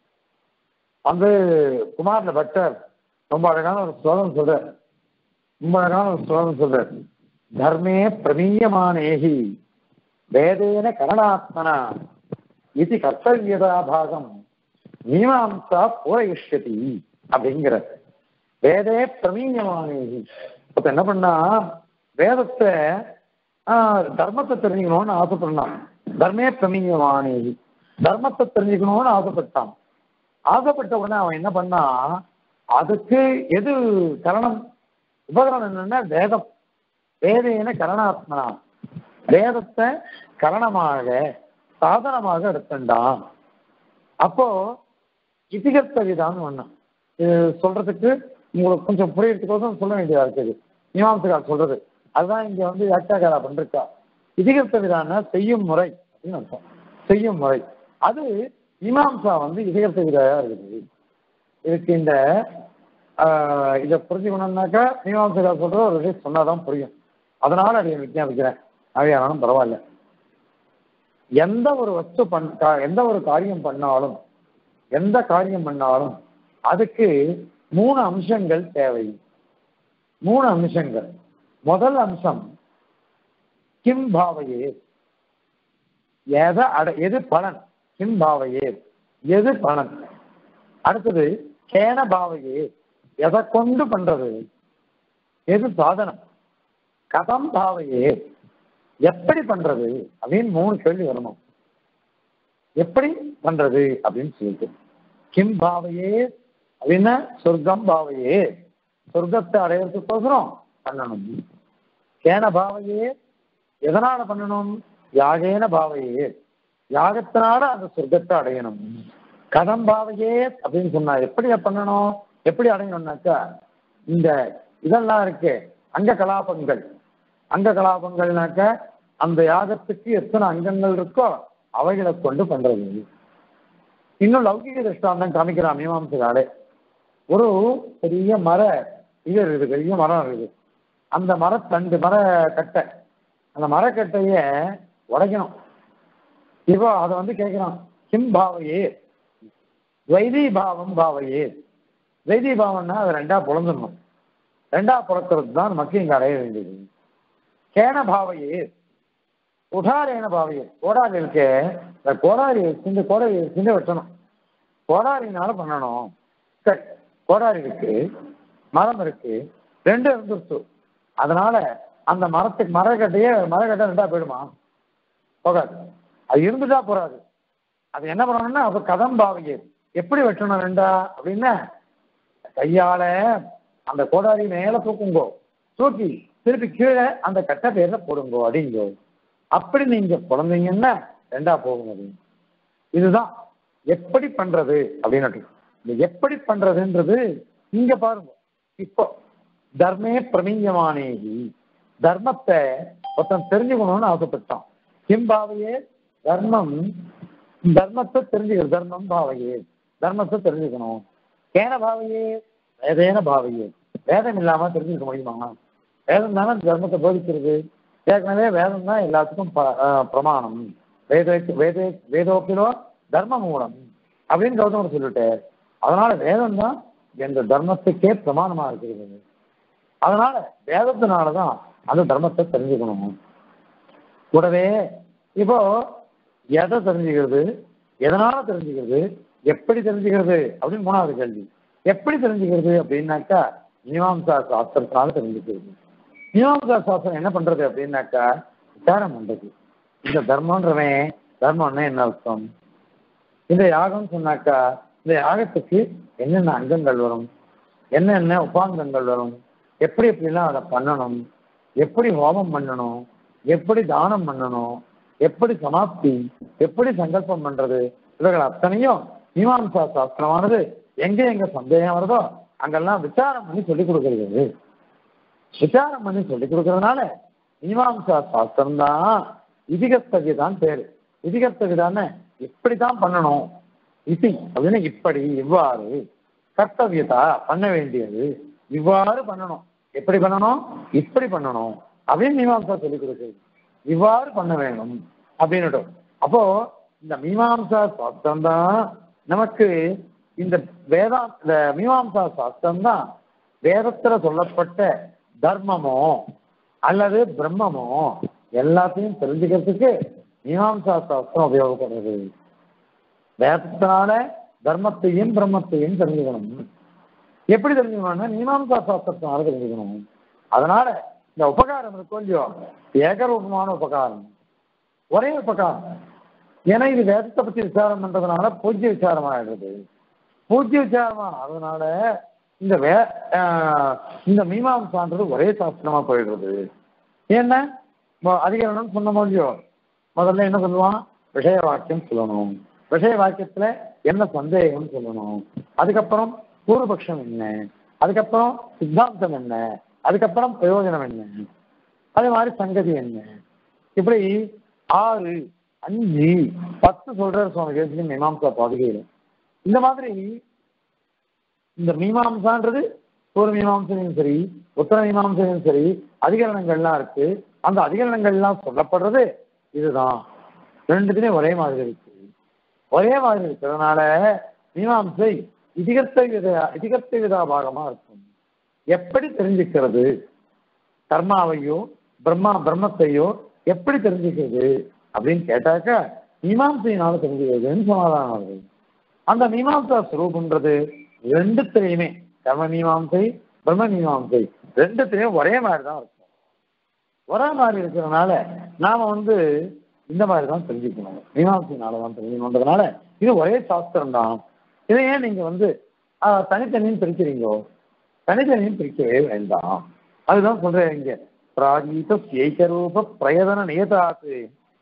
வந்து குமார்ல பட்டர் ரொம்ப அழகான ஒரு ஸ்லோகம் சொல்றார் ரொம்ப அழகான ஒரு ஸ்லோகம் சொல்றார் தர்மே பிரமீயமானேகி வேதேன கரணாத்மனா இது கர்த்தவியதா பாகம் மீமாம்சா பூரயிஷ்யதி அப்படிங்கிற வேதே பிரமீயமானேகி இப்ப என்ன பண்ணா வேதத்தை ஆஹ், தர்மத்தை தெரிஞ்சுக்கணும்னு ஆசைப்படலாம் தர்மே பிரமீயமானேகி தர்மத்தை தெரிஞ்சுக்கணும்னு ஆசைப்பட்டான் ஆசைப்பட்ட உடனே அவன் என்ன பண்ணா அதுக்கு எது கரணம் உபகரணம் என்னன்னா வேதம் வேதேன கரணாத்மனா வேதத்தை கரணமாக சாதனமாக எடுத்துட்டான் அப்போ இதிகத்த விதான்னு ஒண்ணு இது சொல்றதுக்கு உங்களுக்கு கொஞ்சம் புரியறதுக்கோசம் சொல்ல வேண்டியதா இருக்குது மீமாம்சகார் சொல்றது அதுதான் இங்க வந்து வியாக்கியாகாரா பண்றா இதிகத்த விதான செய்யும் முறை அப்படின்னு அர்த்தம் செய்யும் முறை அது மீமாம்சா வந்து இதிகத்த விதையா இருக்குது இதுக்கு இந்த ஆஹ், இதை புரிஞ்சுக்கணும்னாக்கா மீமாம்சகார் சொல்ற ஒரு விஷயம் சொன்னாதான் புரியும் அதனால அதை விஞ்ஞாபிக்கிறேன் அவையானாலும் பரவாயில்ல எந்த ஒரு வஸ்து பண் கா- எந்த ஒரு காரியம் பண்ணாலும் எந்த காரியம் பண்ணாலும் அதுக்கு மூணு அம்சங்கள் தேவை மூணு அம்சங்கள் முதல் அம்சம் கிம் பாவையே எதை அட எது பலன் கிம் பாவையே எது பலன் அடுத்தது கேன பாவையே எதை கொண்டு பண்றது எது சாதனம் கதம் பாவையே எப்படி பண்றது அப்படின்னு மூணு கேள்வி வரணும் எப்படி பண்றது அப்படின்னு சொல்லிட்டு கிம் பாவையே அப்படின்னா சொர்க்கம் பாவையே சொர்க்கத்தை அடையறதுக்கோசரம் பண்ணணும் கேன பாவையே எதனால பண்ணணும் யாகேன பாவையே யாகத்தினால அந்த சொர்க்கத்தை அடையணும் கதம் பாவையே அப்படின்னு சொன்னா எப்படி பண்ணணும் எப்படி அடையணும்னாக்கா இந்த இதெல்லாம் இருக்கு அங்க கலாபங்கள் அங்க கலாபங்கள்னாக்க அந்த யாகத்துக்கு எத்தனை அங்கங்கள் இருக்கோ அவைகளை கொண்டு பண்றது இன்னும் லௌகிக திருஷ்டாந்தம் காமிக்கிறான் மீமாம்சகாலே ஒரு பெரிய மர இது இருக்குது பெரிய மரம் இருக்குது அந்த மரத்தண்டு மர கட்டை அந்த மரக்கட்டைய உடைக்கணும் இப்போ அதை வந்து கேட்கிறான் கிம் பாவையே வைதி பாவம் பாவையே வைதி பாவம்னா அதை ரெண்டா புலந்துடணும் ரெண்டா புறக்கிறது தான் நமக்கு இங்க அடைய வேண்டியது கேன பாவையே உடாரேன பாவையே கோடாரி இருக்கே இந்த கோடாரி சிந்து கோடாரி சிந்து வெட்டணும் கோடாரினால பண்ணணும் சரி கோடாரி இருக்கு மரம் இருக்கு ரெண்டு இருந்துருச்சு அதனால அந்த மரத்துக்கு மரக்கட்டையே மரக்கட்டை ரெண்டா போயிடுமா போகாது அது இருந்துட்டா போறாது அது என்ன பண்ணணும்னா அப்ப கதம் பாவையே எப்படி வெட்டணும் ரெண்டா அப்படின்னா கையால அந்த கோடாரி மேல தூக்குங்கோ தூக்கி திருப்பி கீழே அந்த கட்டை பேர்ல போடுங்கோ அடிங்கோ அப்படி நீங்க பிறந்தீங்கன்னா ரெண்டா போகும் அது இதுதான் எப்படி பண்றது அப்படின்னு இந்த எப்படி பண்றதுன்றது இங்க பாருங்க இப்போ தர்மே பிரமீயமானேகி தர்மத்தை ஒருத்தன் தெரிஞ்சுக்கணும்னு ஆசைப்பட்டான் கிம் பாவையே தர்மம் தர்மத்தை தெரிஞ்சுக்கணும் தர்மம் பாவையே தர்மத்தை தெரிஞ்சுக்கணும் கேன பாவையே வேதேன பாவையே வேதம் இல்லாம தெரிஞ்சுக்க முடியுமா வேதம் தானே தர்மத்தை போதிக்கிறது ஏற்கனவே வேதம் தான் எல்லாத்துக்கும் ப- ஆஹ் பிரமாணம் வேத வேத வேதோக்கிலோ தர்ம மூலம் அப்படின்னு கௌதமர் சொல்லிட்டார் அதனால வேதம் தான் எந்த தர்மத்துக்கே பிரமாணமா இருக்கிறது அதனால வேதத்தினால தான் அந்த தர்மத்தை தெரிஞ்சுக்கணும் கூடவே இப்போ எதை தெரிஞ்சுக்கிறது எதனால தெரிஞ்சுக்கிறது எப்படி தெரிஞ்சுக்கிறது அப்படின்னு மூணாவது கேள்வி எப்படி தெரிஞ்சுக்கிறது அப்படின்னாக்கா மீமாம்சா சாஸ்திரத்தினால தெரிஞ்சுக்கிறது மீமாம்சா சாஸ்திரம் என்ன பண்றது அப்படின்னாக்கா விசாரம் பண்றது இந்த தர்மன்றவன் தர்மம்னா என்ன அர்த்தம் இந்த யாகம் சொன்னாக்கா இந்த யாகத்துக்கு என்னென்ன அங்கங்கள் வரும் என்னென்ன உபாங்கங்கள் வரும் எப்படி எப்படிலாம் அதை பண்ணணும் எப்படி ஹோமம் பண்ணணும் எப்படி தானம் பண்ணணும் எப்படி சமாப்தி எப்படி சங்கல்பம் பண்றது இவைகள் அத்தனையும் மீமாம்சா சாஸ்திரமானது எங்க எங்க சந்தேகம் வருதோ அங்கெல்லாம் விசாரம் பண்ணி சொல்லிக் கொடுக்கிறது விசாரம் பண்ணி சொல்லிக் கொடுக்கறதுனால மீமாம்சா சாஸ்திரம் தான் விதிகஸ்தகி தான் பேரு விதிகஸ்தகிதான இப்படித்தான் பண்ணணும் இசி அப்படின்னு இப்படி இவ்வாறு கர்த்தவியதா பண்ண வேண்டியது இவ்வாறு பண்ணணும் எப்படி பண்ணணும் இப்படி பண்ணணும் அப்படின்னு மீமாம்சா சொல்லிக் கொடுக்குது இவ்வாறு பண்ண வேணும் அப்படின்னுட்டு அப்போ இந்த மீமாம்சா சாஸ்திரம் தான் நமக்கு இந்த வேதா இந்த மீமாம்சா சாஸ்திரம் தான் வேதத்துல சொல்லப்பட்ட தர்மமோ அல்லது பிரம்மமோ எல்லாத்தையும் தெரிஞ்சுக்கிறதுக்கு மீமாம்சா சாஸ்திரம் உபயோகப்படுறது வேதத்தினால தர்மத்தையும் பிரம்மத்தையும் தெரிஞ்சுக்கணும் எப்படி தெரிஞ்சுக்கணும்னா மீமாம்சா சாஸ்திரத்தினால தெரிஞ்சுக்கணும் அதனால இந்த உபகாரம் இருக்கோ இல்லையோ ஏகரூபமான உபகாரம் ஒரே உபகாரம் ஏன்னா இது வேதத்தை பத்தி விசாரம் பண்றதுனால பூஜ்ய விசாரம் ஆயிடுறது பூஜ்ய விசாரமா அதனால இந்த வே ஆஹ் இந்த மீமாம்சான்றது ஒரே சாஸ்திரமா போயிடுறது ஏன்னா மொ- அதிகரணம் சொன்ன இல்லையோ முதல்ல என்ன சொல்லுவான் விஷய வாக்கியம் சொல்லணும் விஷய வாக்கியத்துல என்ன சந்தேகம்னு சொல்லணும் அதுக்கப்புறம் பூர்வபக்ஷம் என்ன அதுக்கப்புறம் சித்தாந்தம் என்ன அதுக்கப்புறம் பிரயோஜனம் என்ன அதே மாதிரி சங்கதி என்ன இப்படி ஆறு அஞ்சு பத்து சொல்றாரு சுவாமி தேசிகன் மீமாம்சா பாதுகையில இந்த மாதிரி இந்த மீமாம்சான்றது ஒரு மீமாம்சையும் சரி உத்தர மீமாம்சையும் சரி அதிகரணங்கள்லாம் இருக்கு அந்த அதிகரணங்கள்லாம் சொல்லப்படுறது இதுதான் ரெண்டுத்துலயும் ஒரே மாதிரி இருக்கு ஒரே மாதிரி இருக்கிறதுனால மீமாம்சை இதிகர்த்த வித இதிகர்த்த விதா பாகமா இருக்கும் எப்படி தெரிஞ்சுக்கிறது கர்மாவையோ பிரம்மா பிரம்மத்தையோ எப்படி தெரிஞ்சுக்கிறது அப்படின்னு கேட்டாக்கா மீமாம்சையினால தெரிஞ்சுக்கிறதுன்னு சமாதானம் வருது அந்த மீமாம்சா ஸ்வரூபன்றது ரெண்டுத்திலையுமே கர்ம மீமாம்சை பிரம்ம மீமாம்சை ரெண்டுத்திலையும் ஒரே மாதிரி தான் இருக்கும் ஒரே மாதிரி இருக்கிறதுனால நாம வந்து இந்த மாதிரி தான் தெரிஞ்சுக்கணும் மீமாம்சையினால தான் தெரிஞ்சுக்கணுன்றதுனால இது ஒரே சாஸ்திரம் தான் இதை ஏன் நீங்க வந்து ஆஹ், தனித்தனியும் பிரிக்கிறீங்கோ தனித்தனியும் பிரிக்கவே வேண்டாம் அதுதான் சொல்றேன் இங்க பிராகீத ஏகரூப பிரயதன நியதாத்து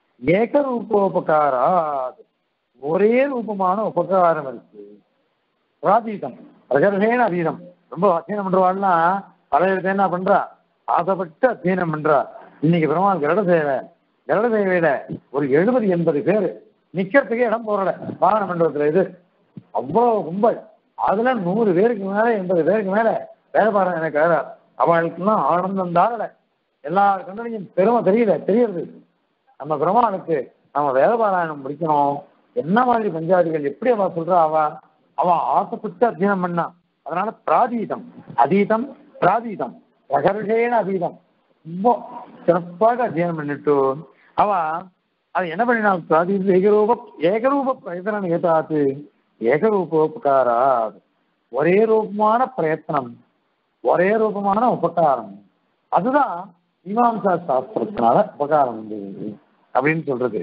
ஏகரூபோபகாராத் ஒரே ரூபமான உபகாரம் இருக்கு பிராதீதம் பிரகர்ஷேன அதீதம் ரொம்ப அத்தியனம் பண்றவாள்னா பல இடத்துல என்ன பண்றா ஆசைப்பட்டு அத்தியனம் பண்றா இன்னைக்கு பெருமாள் கருட சேவை கருட சேவையில ஒரு எழுபது எண்பது பேர் நிக்கிறதுக்கே இடம் போறல வாகன மண்டபத்துல இது அவ்வளவு கும்பல் அதுல நூறு பேருக்கு மேல எண்பது பேருக்கு மேல வேலை பாருங்க எனக்கு வேற அவளுக்கெல்லாம் ஆனந்தம் தாரல எல்லா கண்டனையும் பெருமை தெரியல தெரியறது நம்ம பெருமாளுக்கு நம்ம வேதபாராயணம் முடிக்கணும் என்ன மாதிரி பஞ்சாதிகள் எப்படி அவ சொல்றா அவ அவ ஆசைப்பட்டு அத்தியனம் பண்ணா அதனால பிராதீதம் அதீதம் பிராதீதம் பிரகர்ஷேன அதீதம் ரொம்ப சிறப்பாக அத்தியனம் பண்ணிட்டு அவ அது என்ன பண்ணினா பிராதீதம் ஏகரூப ஏகரூப பிரயத்தனம் ஏதாத்து ஏகரூபோபகாரா ஒரே ரூபமான பிரயத்தனம் ஒரே ரூபமான உபகாரம் அதுதான் மீமாம்சா சாஸ்திரத்தினால உபகாரம் வந்தது அப்படின்னு சொல்றது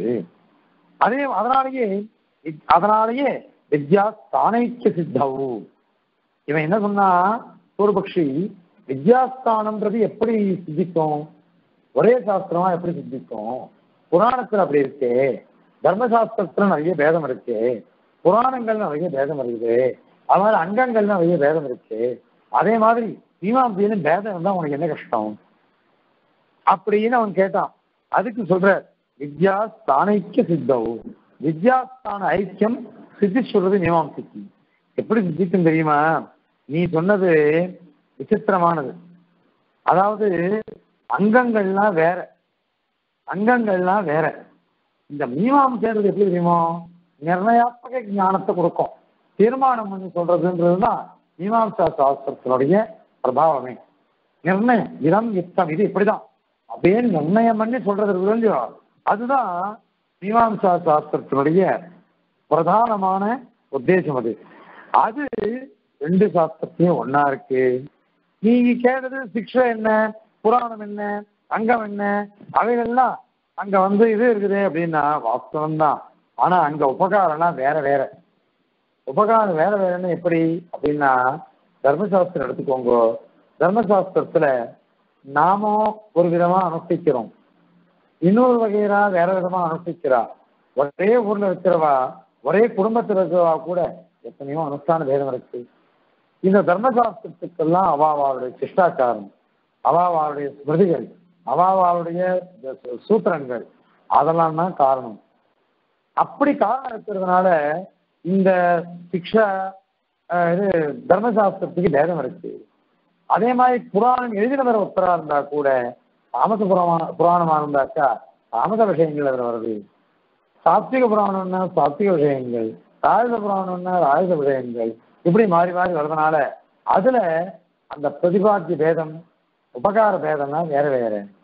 அதே அதனாலேயே இத்- அதனாலேயே வித்யா ஸ்தானைக்க சித்தவு இவன் என்ன சொன்னா பூர்வபக்ஷி வித்யாஸ்தானம்ன்றது எப்படி சித்திக்கும் ஒரே சாஸ்திரமா எப்படி சித்திக்கும் புராணத்துல அப்படி இருக்கே தர்மசாஸ்திரத்துல நிறைய பேதம் இருக்கு புராணங்கள் நிறைய பேதம் இருக்குது அது மாதிரி அங்கங்கள் நிறைய பேதம் இருக்கு அதே மாதிரி மீமாம்சையிலும் பேதம் இருந்தா உனக்கு என்ன கஷ்டம் அப்படின்னு அவன் கேட்டான் அதுக்கு சொல்ற வித்யா ஸ்தானைக்கிய சித்தவு வித்யாஸ்தான ஐக்கியம் சித்தி சொல்றது மீமாம்சைக்கு எப்படி சித்திக்கும் தெரியுமா நீ சொன்னது விசித்திரமானது அதாவது அங்கங்கள்லாம் வேற அங்கங்கள்லாம் வேற இந்த மீமாம்சைன்றது எப்படி தெரியுமோ நிர்ணயாத்மக ஞானத்தை கொடுக்கும் தீர்மானம் பண்ணி சொல்றதுன்றதுதான் மீமாம்சா சாஸ்திரத்தினுடைய பிரபாவமே நிர்ணயம் இடம் யுத்தம் இது இப்படிதான் அப்படியே நிர்ணயம் பண்ணி சொல்றது இருக்குது இல்லையோ அதுதான் மீமாம்சா சாஸ்திரத்தினுடைய பிரதானமான உத்தேசம் அது அது ரெண்டு சாஸ்திரத்தையும் ஒண்ணா இருக்கு நீங்க கேட்டது சிக்ஷை என்ன புராணம் என்ன அங்கம் என்ன அவைகள்லாம் அங்க வந்து இது இருக்குது அப்படின்னா வாஸ்தவம் தான் ஆனா அங்க உபகாரம்லாம் வேற வேற உபகாரம் வேற வேறன்னு எப்படி அப்படின்னா தர்மசாஸ்திரம் எடுத்துக்கோங்க தர்மசாஸ்திரத்துல நாமும் ஒரு விதமா அனுஷ்டிக்கிறோம் இன்னொரு வகையில வேற விதமா அனுஷ்டிக்கிறா ஒரே ஊர்ல இருக்கிறவா ஒரே குடும்பத்துல இருக்கிறவா கூட எத்தனையோ அனுஷ்டான பேதம் இருக்கு இந்த தர்மசாஸ்திரத்துக்கெல்லாம் அவாவாளுடைய சிஷ்டாச்சாரம் அவாவாளுடைய ஸ்மிருதிகள் அவாவாளுடைய சூத்திரங்கள் அதெல்லாம் தான் காரணம் அப்படி காரணம் இருக்கிறதுனால இந்த சிக்ஷா அஹ், இது தர்மசாஸ்திரத்துக்கு பேதம் இருக்கு அதே மாதிரி புராணம் எழுதினவர் ஒருத்தரா இருந்தா கூட தாமச புராண புராணமா இருந்தாக்கா தாமச விஷயங்கள் அதில் வருது சாத்விக புராணம்னா சாத்விக விஷயங்கள் ராயுத புராணம்னா ராயுத விஷயங்கள் இப்படி மாறி மாறி வர்றதுனால அதுல அந்த பிரதிபாத்திய பேதம் உபகார பேதம்னா வேற வேற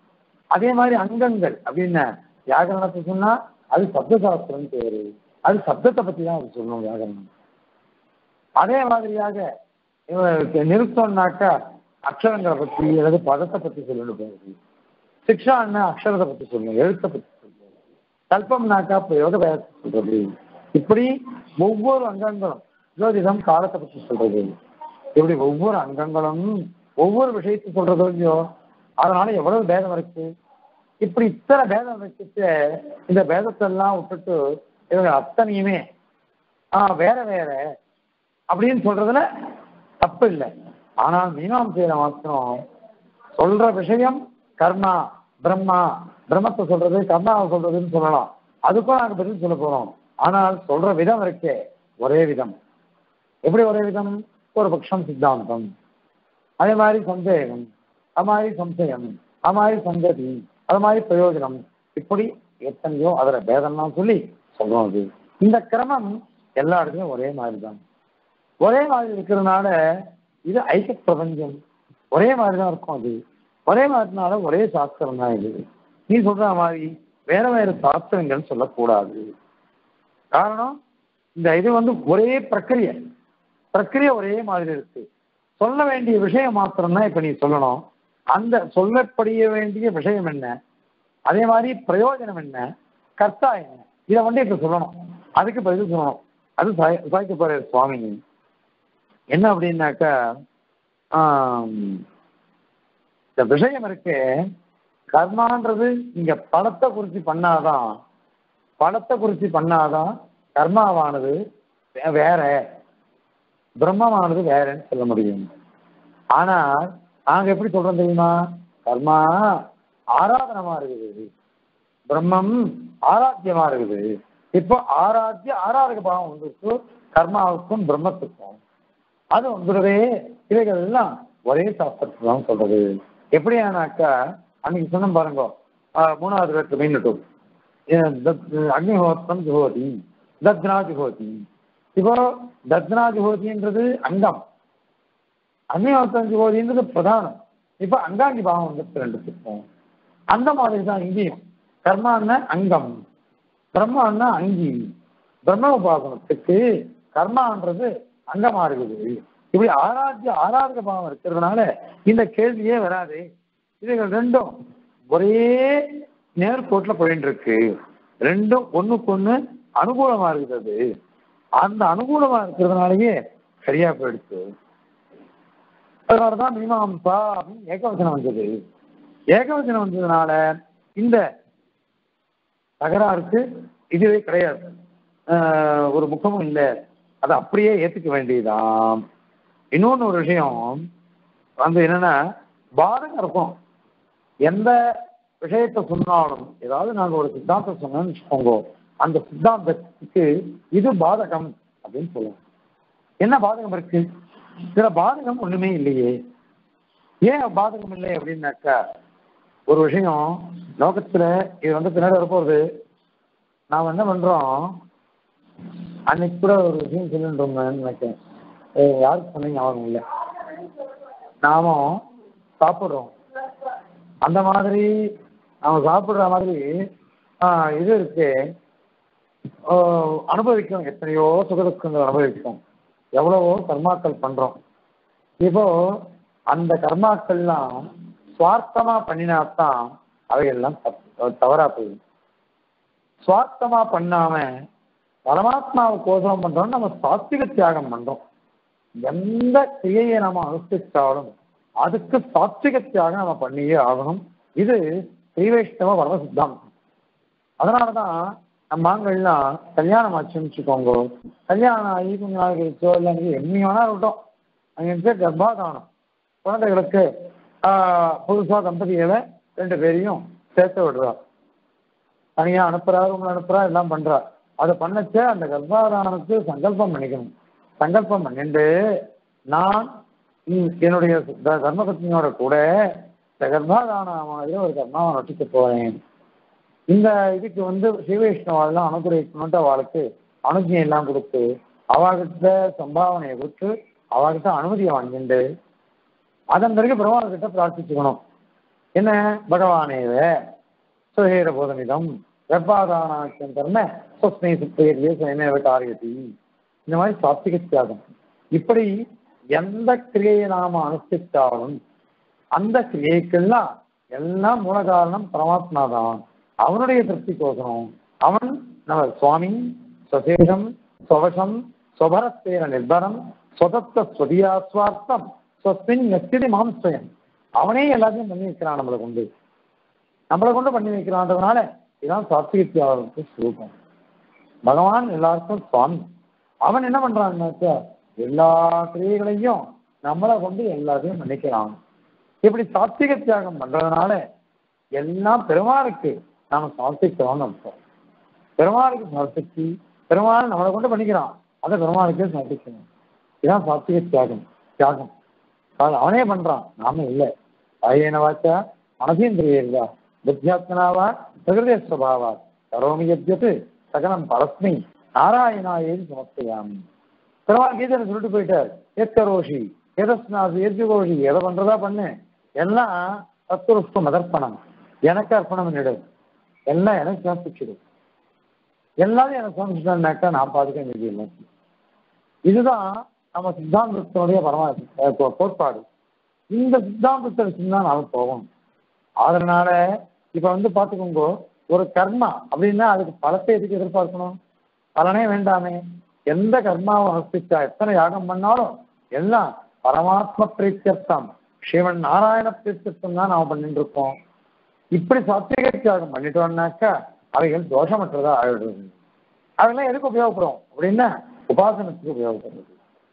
அதே மாதிரி அங்கங்கள் அப்படின்னு வியாகரணத்தை சொன்னா அது சப்தசாஸ்திரம் பேரு அது சப்தத்தை பத்தி தான் அது சொல்லணும் வியாகரணம் அதே மாதிரியாக இவருக்கு நிறுத்தம்னாக்கா அக்ஷரங்களை பத்தி அல்லது பதத்தை பத்தி சொல்லணும் போகுது சிக்ஷான்னா அக்ஷரத்தை பத்தி சொல்லணும் எழுத்தை பத்தி சொல்லணும் கல்பம்னாக்கா பிரயோக வேதத்தை சொல்றது இப்படி ஒவ்வொரு அங்கங்களும் ஜோதிடம் காலத்தை பத்தி சொல்றது இப்படி ஒவ்வொரு அங்கங்களும் ஒவ்வொரு விஷயத்தை சொல்றதோ இல்லையோ அதனால எவ்வளவு பேதம் இருக்கு இப்படி இத்தனை பேதம் வச்சுட்டு இந்த பேதத்தை எல்லாம் விட்டுட்டு இவங்க அத்தனையுமே ஆஹ் வேற வேற அப்படின்னு சொல்றதுல தப்பு இல்லை ஆனால் மீனாம்சையில மாத்திரம் சொல்ற விஷயம் கர்மா பிரம்மா பிரம்மத்தை சொல்றது கர்மாவை சொல்றதுன்னு சொல்லலாம் அதுக்கும் நாங்க பதில் சொல்ல போறோம் ஆனால் சொல்ற விதம் இருக்கே ஒரே விதம் எப்படி ஒரே விதம் ஒரு பட்சம் சித்தாந்தம் அதே மாதிரி சந்தேகம் அது மாதிரி சம்சயம் அது மாதிரி சங்கதி அது மாதிரி பிரயோஜனம் இப்படி எத்தனையோ அதுல பேதம்லாம் சொல்லி சொல்றோம் அது இந்த கிரமம் எல்லா இடத்துலயும் ஒரே மாதிரி தான் ஒரே மாதிரி இருக்கிறதுனால இது ஐக்கிய பிரபஞ்சம் ஒரே மாதிரி தான் இருக்கும் அது ஒரே மாதிரினால ஒரே சாஸ்திரம் தான் இது நீ சொல்ற மாதிரி வேற வேற சாஸ்திரங்கள் சொல்லக்கூடாது காரணம் இந்த இது வந்து ஒரே பிரக்கிரிய பிரக்கிரிய ஒரே மாதிரி இருக்கு சொல்ல வேண்டிய விஷயம் மாத்திரம்தான் இப்ப நீ சொல்லணும் அந்த சொல்லப்படிய வேண்டிய விஷயம் என்ன அதே மாதிரி பிரயோஜனம் என்ன கர்த்தா என்ன இதை வந்து இப்ப சொல்லணும் அதுக்கு பதில் சொல்லணும் அது சாய் சாய்க்க போற சுவாமி என்ன அப்படின்னாக்கா ஆம், இந்த விஷயம் இருக்கு கர்மான்றது இங்க பணத்தை குறிச்சு பண்ணாதான் பணத்தை குறிச்சு பண்ணாதான் கர்மாவானது வே- வேற பிரம்மமானது வேறன்னு சொல்ல முடியும் ஆனா நாங்க எப்படி சொல்றோம் தெரியுமா கர்மா ஆராதனமா இருக்குது பிரம்மம் ஆராத்தியமா இருக்குது இப்போ ஆராத்திய ஆராதக பாவம் வந்துருக்கு கர்மாவுக்கும் பிரம்மத்துக்கும் அது வந்துடுறதே இவைகள் எல்லாம் ஒரே சாஸ்திரத்தை தான் சொல்றது எப்படியானாக்கா அன்னைக்கு சொன்ன பாருங்க ஆஹ் மூணாவது பேருக்கு மீன்னுட்டும் அக்னிஹோத்திரம் ஜுகோதி தத்னா ஜுகோதி இப்போ தத்னா ஜுகோதின்றது அங்கம் அக்னிஹோத்திரம் ஜுகோதின்றது பிரதானம் இப்போ அங்காங்கி பாவம் வந்துட்டு ரெண்டுத்துக்கும் அந்த மாதிரி தான் இங்கேயும் கர்மான்னா அங்கம் பிரம்மான்னா அங்கி பிரம்ம உபாசனத்துக்கு கர்மான்றது அங்கமா இருக்குது இப்படி ஆராத்திய ஆராதக பாவம் இருக்கிறதுனால இந்த கேள்வியே வராது இதுகள் ரெண்டும் ஒரே நேர்கோட்டுல போயிட்டு இருக்கு ரெண்டும் ஒண்ணுக்கு ஒண்ணு அனுகூலமா இருக்குது அந்த அனுகூலமா இருக்கிறதுனாலயே சரியா போயிடுச்சு அதனாலதான் மீமாம்சா அப்படின்னு ஏகவசனம் வந்தது ஏகவசனம் வந்ததுனால இந்த தகராறுக்கு இதுவே கிடையாது ஆஹ் ஒரு முகமும் இல்லை அதை அப்படியே ஏத்துக்க வேண்டியதுதான் இன்னொன்னு ஒரு விஷயம் வந்து என்னன்னா பாதகம் இருக்கும் எந்த விஷயத்தை சொன்னாலும் ஏதாவது நாங்க ஒரு சித்தாந்தம் சொன்னோம்னு வச்சுக்கோங்க அந்த சித்தாந்தத்துக்கு இது பாதகம் அப்படின்னு சொல்லுவோம் என்ன பாதகம் இருக்கு இதுல பாதகம் ஒண்ணுமே இல்லையே ஏன் பாதகம் இல்லை அப்படின்னாக்கா ஒரு விஷயம் லோகத்துல இது வந்து பின்னாடி வரப்போகுது நாம் என்ன பண்றோம் அன்னைக்கு கூட ஒரு விஷயம் சொல்லிட்டு நினைக்கிறேன் ஏய், யாருக்கு சொன்னீங்க ஞாபகம் இல்லை நாமும் சாப்பிட்றோம் அந்த மாதிரி நாம சாப்பிடுற மாதிரி ஆஹ், இது இருக்கு ஆஹ், அனுபவிக்கும் எத்தனையோ சுகதுக்கங்கள் அனுபவிக்கும் எவ்வளவோ கர்மாக்கள் பண்றோம் இப்போ அந்த கர்மாக்கள்லாம் சுவார்த்தமா பண்ணினாத்தான் அவையெல்லாம் தப்பு- தவறா போயிடும் சுவார்த்தமா பண்ணாம பரமாத்மாவை கோசரம் பண்றோம் நம்ம சாத்விக தியாகம் பண்றோம் எந்த கிரியையை நம்ம அனுஷ்டிச்சாலும் அதுக்கு சாத்விக தியாகம் நம்ம பண்ணியே ஆகணும் இது ஸ்ரீ வைஷ்ணவ வரத சித்தாந்தம் அதனாலதான் நம்ம ஆண்கள்லாம் கல்யாணம் ஆச்சுன்னு வச்சுக்கோங்க கல்யாணம் ஆகி கொஞ்ச நாள் கழிச்சோ இல்லை எண்ணி வேணா இருக்கட்டும் அங்கே இருக்க கர்ப்பாதானம் குழந்தைகளுக்கு ஆஹ், புதுசா தம்பதிகளை ரெண்டு பேரையும் சேர்த்து விடுறா தனியா அனுப்புறா ரூம்ல அனுப்புறா எல்லாம் பண்றா அதை பண்ணச்ச அந்த கர்ப்பாதானத்துக்கு சங்கல்பம் பண்ணிக்கணும் சங்கல்பம் பண்ணிட்டு நான் ம், என்னுடைய த- தர்மபத்னியோட கூட இந்த கர்ப்பாதானமாக ஒரு கர்மாவை நட்டிக்க போறேன் இந்த இதுக்கு வந்து ஸ்ரீவைஷ்ணவாலாம் அனுகிரகிக்கணும்ட்டு அவளுக்கு அனுஜியம் எல்லாம் கொடுத்து அவகிட்ட சம்பாவனையை கொடுத்து அவகிட்ட அனுமதியை வாங்கிண்டு அதன் பிறகு பிரம்மாவ கிட்ட பிரார்த்திச்சுக்கணும் என்ன பகவானேவ சுகேர போதனிதம் வெப்பாதானாக்கியம் கர்ம சொஸ்மை சுத்தேரியே சுயமேவ காரியதி இந்த மாதிரி சாத்விக தியாகம் இப்படி எந்த கிரியையை நாம அனுஷ்டித்தாலும் அந்த கிரியைக்கெல்லாம் எல்லாம் மூல காரணம் பரமாத்மா தான் அவனுடைய திருப்திக்கோசரம் அவன் நம்ம சுவாமி சுசேஷம் சுவசம் சுபரத்தேன நிர்பரம் சொதத்த ஸ்வதியாஸ்வார்த்தம் ஸ்வஸ்மின் நெத்திடி மாம்சயம் அவனே எல்லாத்தையும் பண்ணி வைக்கிறான் நம்மளை கொண்டு நம்மளை கொண்டு பண்ணி வைக்கிறான்றதுனால இதுதான் சாத்விகத்தியாளருக்கு ஸ்வரூபம் பகவான் எல்லாருக்கும் சுவாமி அவன் என்ன பண்றான்னாக்கா எல்லா கிரியைகளையும் நம்மளை கொண்டு எல்லாத்தையும் மன்னிக்கிறான் இப்படி சாத்விக தியாகம் பண்றதுனால எல்லாம் பெருமாளுக்கு நாம சமர்ப்பிக்கிறோம்னு அர்த்தம் பெருமாளுக்கு சமர்ப்பிச்சு பெருமாள் நம்மளை கொண்டு பண்ணிக்கிறான் அதை பெருமாளுக்கே சமர்ப்பிக்கணும் இதுதான் சாத்விக தியாகம் தியாகம் அது அவனே பண்றான் நாம இல்லை அயன வாச்சா மனசேந்திரியா புத்தியாத்மனாவா பிரகிருதே ஸ்வபாவா கரோமி யத்யத்து சகலம் பரஸ்மை நாராயணாயேதி சமர்ப்பயாமி பெருமாள் கீதை சொல்லிட்டு போயிட்டார் எத்தரோஷி எதஸ்னாசி எத்யுகோஷி எதை பண்றதா பண்ணு எல்லாம் தத்துவஸ்து மதர்ப்பணம் எனக்கு அர்ப்பணம் பண்ணிடும் எல்லாம் எனக்கு சமர்ப்பிச்சிடும் எல்லாத்தையும் எனக்கு சமர்ப்பிச்சிட்டாக்கா நான் பாதுகா நிதி இல்லை இதுதான் நம்ம சித்தாந்தத்தினுடைய பரமா அஹ் கோட்பாடு இந்த சித்தாந்தத்தை வச்சுதான் நாம போகணும் அதனால இப்ப வந்து பாத்துக்கோங்க ஒரு கர்மா அப்படின்னா அதுக்கு பலத்தை எதுக்கு எதிர்பார்க்கணும் பலனே வேண்டாமே எந்த கர்மாவை அனுஷ்டிச்சா எத்தனை யாகம் பண்ணாலும் எல்லாம் பரமாத்ம பிரீத்தியர்த்தம் சிவன் நாராயண பிரீத்தியர்த்தம் தான் நாம பண்ணிட்டு இருக்கோம் இப்படி சத்தியக தியாகம் பண்ணிட்டோம்னாக்கா அவைகள் தோஷமற்றதா ஆயிடுறது அதெல்லாம் எதுக்கு உபயோகப்படும் அப்படின்னா உபாசனத்துக்கு உபயோகப்படுறது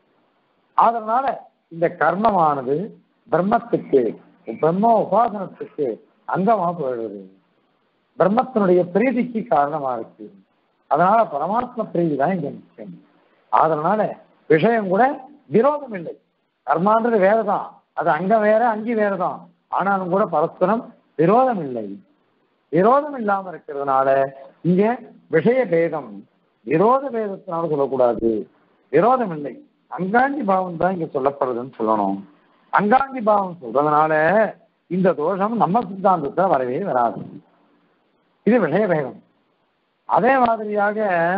அதனால இந்த கர்மமானது பிரம்மத்துக்கு பிரம்ம உபாசனத்துக்கு அங்கமா போயிடுது பிரம்மத்தினுடைய பிரீதிக்கு காரணமா இருக்கு அதனால பரமாத்ம பிரீதி தான் இங்க முக்கியம் அதனால விஷயம் கூட விரோதம் இல்லை கர்மான்றது வேறதான் அது அங்க வேற அங்கி வேறதான் ஆனாலும் கூட பரஸ்பரம் விரோதம் இல்லை விரோதம் இல்லாம இருக்கிறதுனால இங்க விஷய பேதம் விரோத பேதத்தினால சொல்லக்கூடாது விரோதம் இல்லை அங்காங்கி பாவம் தான் இங்க சொல்லப்படுதுன்னு சொல்லணும் அங்காங்கி பாவம் சொல்றதுனால இந்த தோஷம் நம்ம சித்தாந்தத்தை வரவே வராது இது விஷய பேதம் அதே மாதிரியாக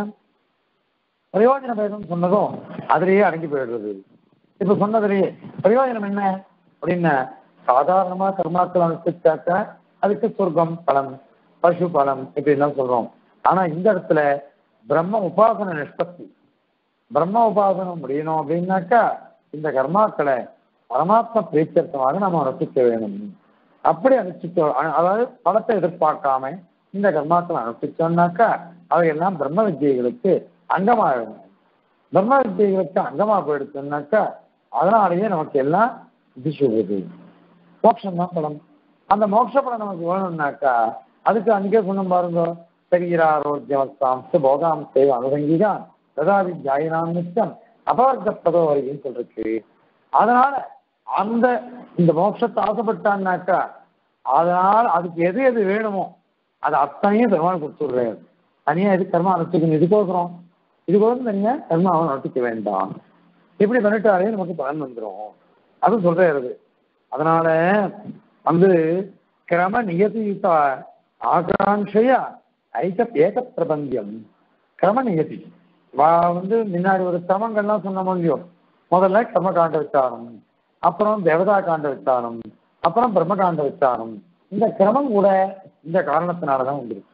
பிரயோஜன பேதம் சொன்னதும் அதிலேயே அடங்கி போயிடுறது இப்ப சொன்னதுலேயே பிரயோஜனம் என்ன அப்படின்னா சாதாரணமா கர்மாக்கள் அனுஷ்டிச்சாக்க அதுக்கு சொர்க்கம் பலம் பசு பலம் இப்படிலாம் சொல்றோம் ஆனா இந்த இடத்துல பிரம்ம உபாசன நிஷ்பத்தி பிரம்ம உபாசனம் முடியணும் அப்படின்னாக்கா இந்த கர்மாக்களை பரமாத்ம பிரீத்தியர்த்தமாக நம்ம அனுஷ்டிக்க வேணும் அப்படி அனுஷ்டிச்சோ அதாவது பலத்தை எதிர்பார்க்காம இந்த கர்மாக்களை அனுஷ்டிச்சோம்னாக்கா அவையெல்லாம் பிரம்ம வித்தியைகளுக்கு அங்கமாகிடும் பிரம்ம வித்தியைகளுக்கு அங்கமா போயிடுச்சோம்னாக்கா அதனாலேயே நமக்கு எல்லாம் இது சொல்றது மோட்சம் தான் பலம் அந்த மோட்ச பலம் நமக்கு வேணும்னாக்கா அதுக்கு அங்கே சொன்ன பாருங்க சரீராரோக்கியவஸ்தாம் போகாம் சேவ அனுசங்கிதான் ததாதி ஜாயினாம் நிச்சயம் அபவர்க்கப்பதோ வரைக்கும் சொல்லிருக்கு அதனால அந்த இந்த மோட்சத்தை ஆசைப்பட்டான்னாக்கா அதனால அதுக்கு எது எது வேணுமோ அது அத்தனையும் பெருமாள் கொடுத்துடுறாரு தனியா எது கர்மா அனுஷ்டிக்கணும் இதுக்கோசரம் இதுக்கோசரம் தனியா கர்மாவை அனுஷ்டிக்க வேண்டாம் இப்படி பண்ணிட்டாலே நமக்கு பலன் வந்துடும் அது சொல்றாரு அதனால வந்து கிரம நியதியுத ஆகாங்கையா ஐக்க ஏக பிரபந்தியம் கிரம நியதி வா வந்து முன்னாடி ஒரு கிரமங்கள்லாம் சொன்ன முடியும் முதல்ல கர்மகாண்ட விசாரம் அப்புறம் தேவதா காண்ட விசாரம் அப்புறம் பிரம்மகாண்ட விசாரம் இந்த கிரமம் கூட இந்த காரணத்தினாலதான் வந்துருக்கு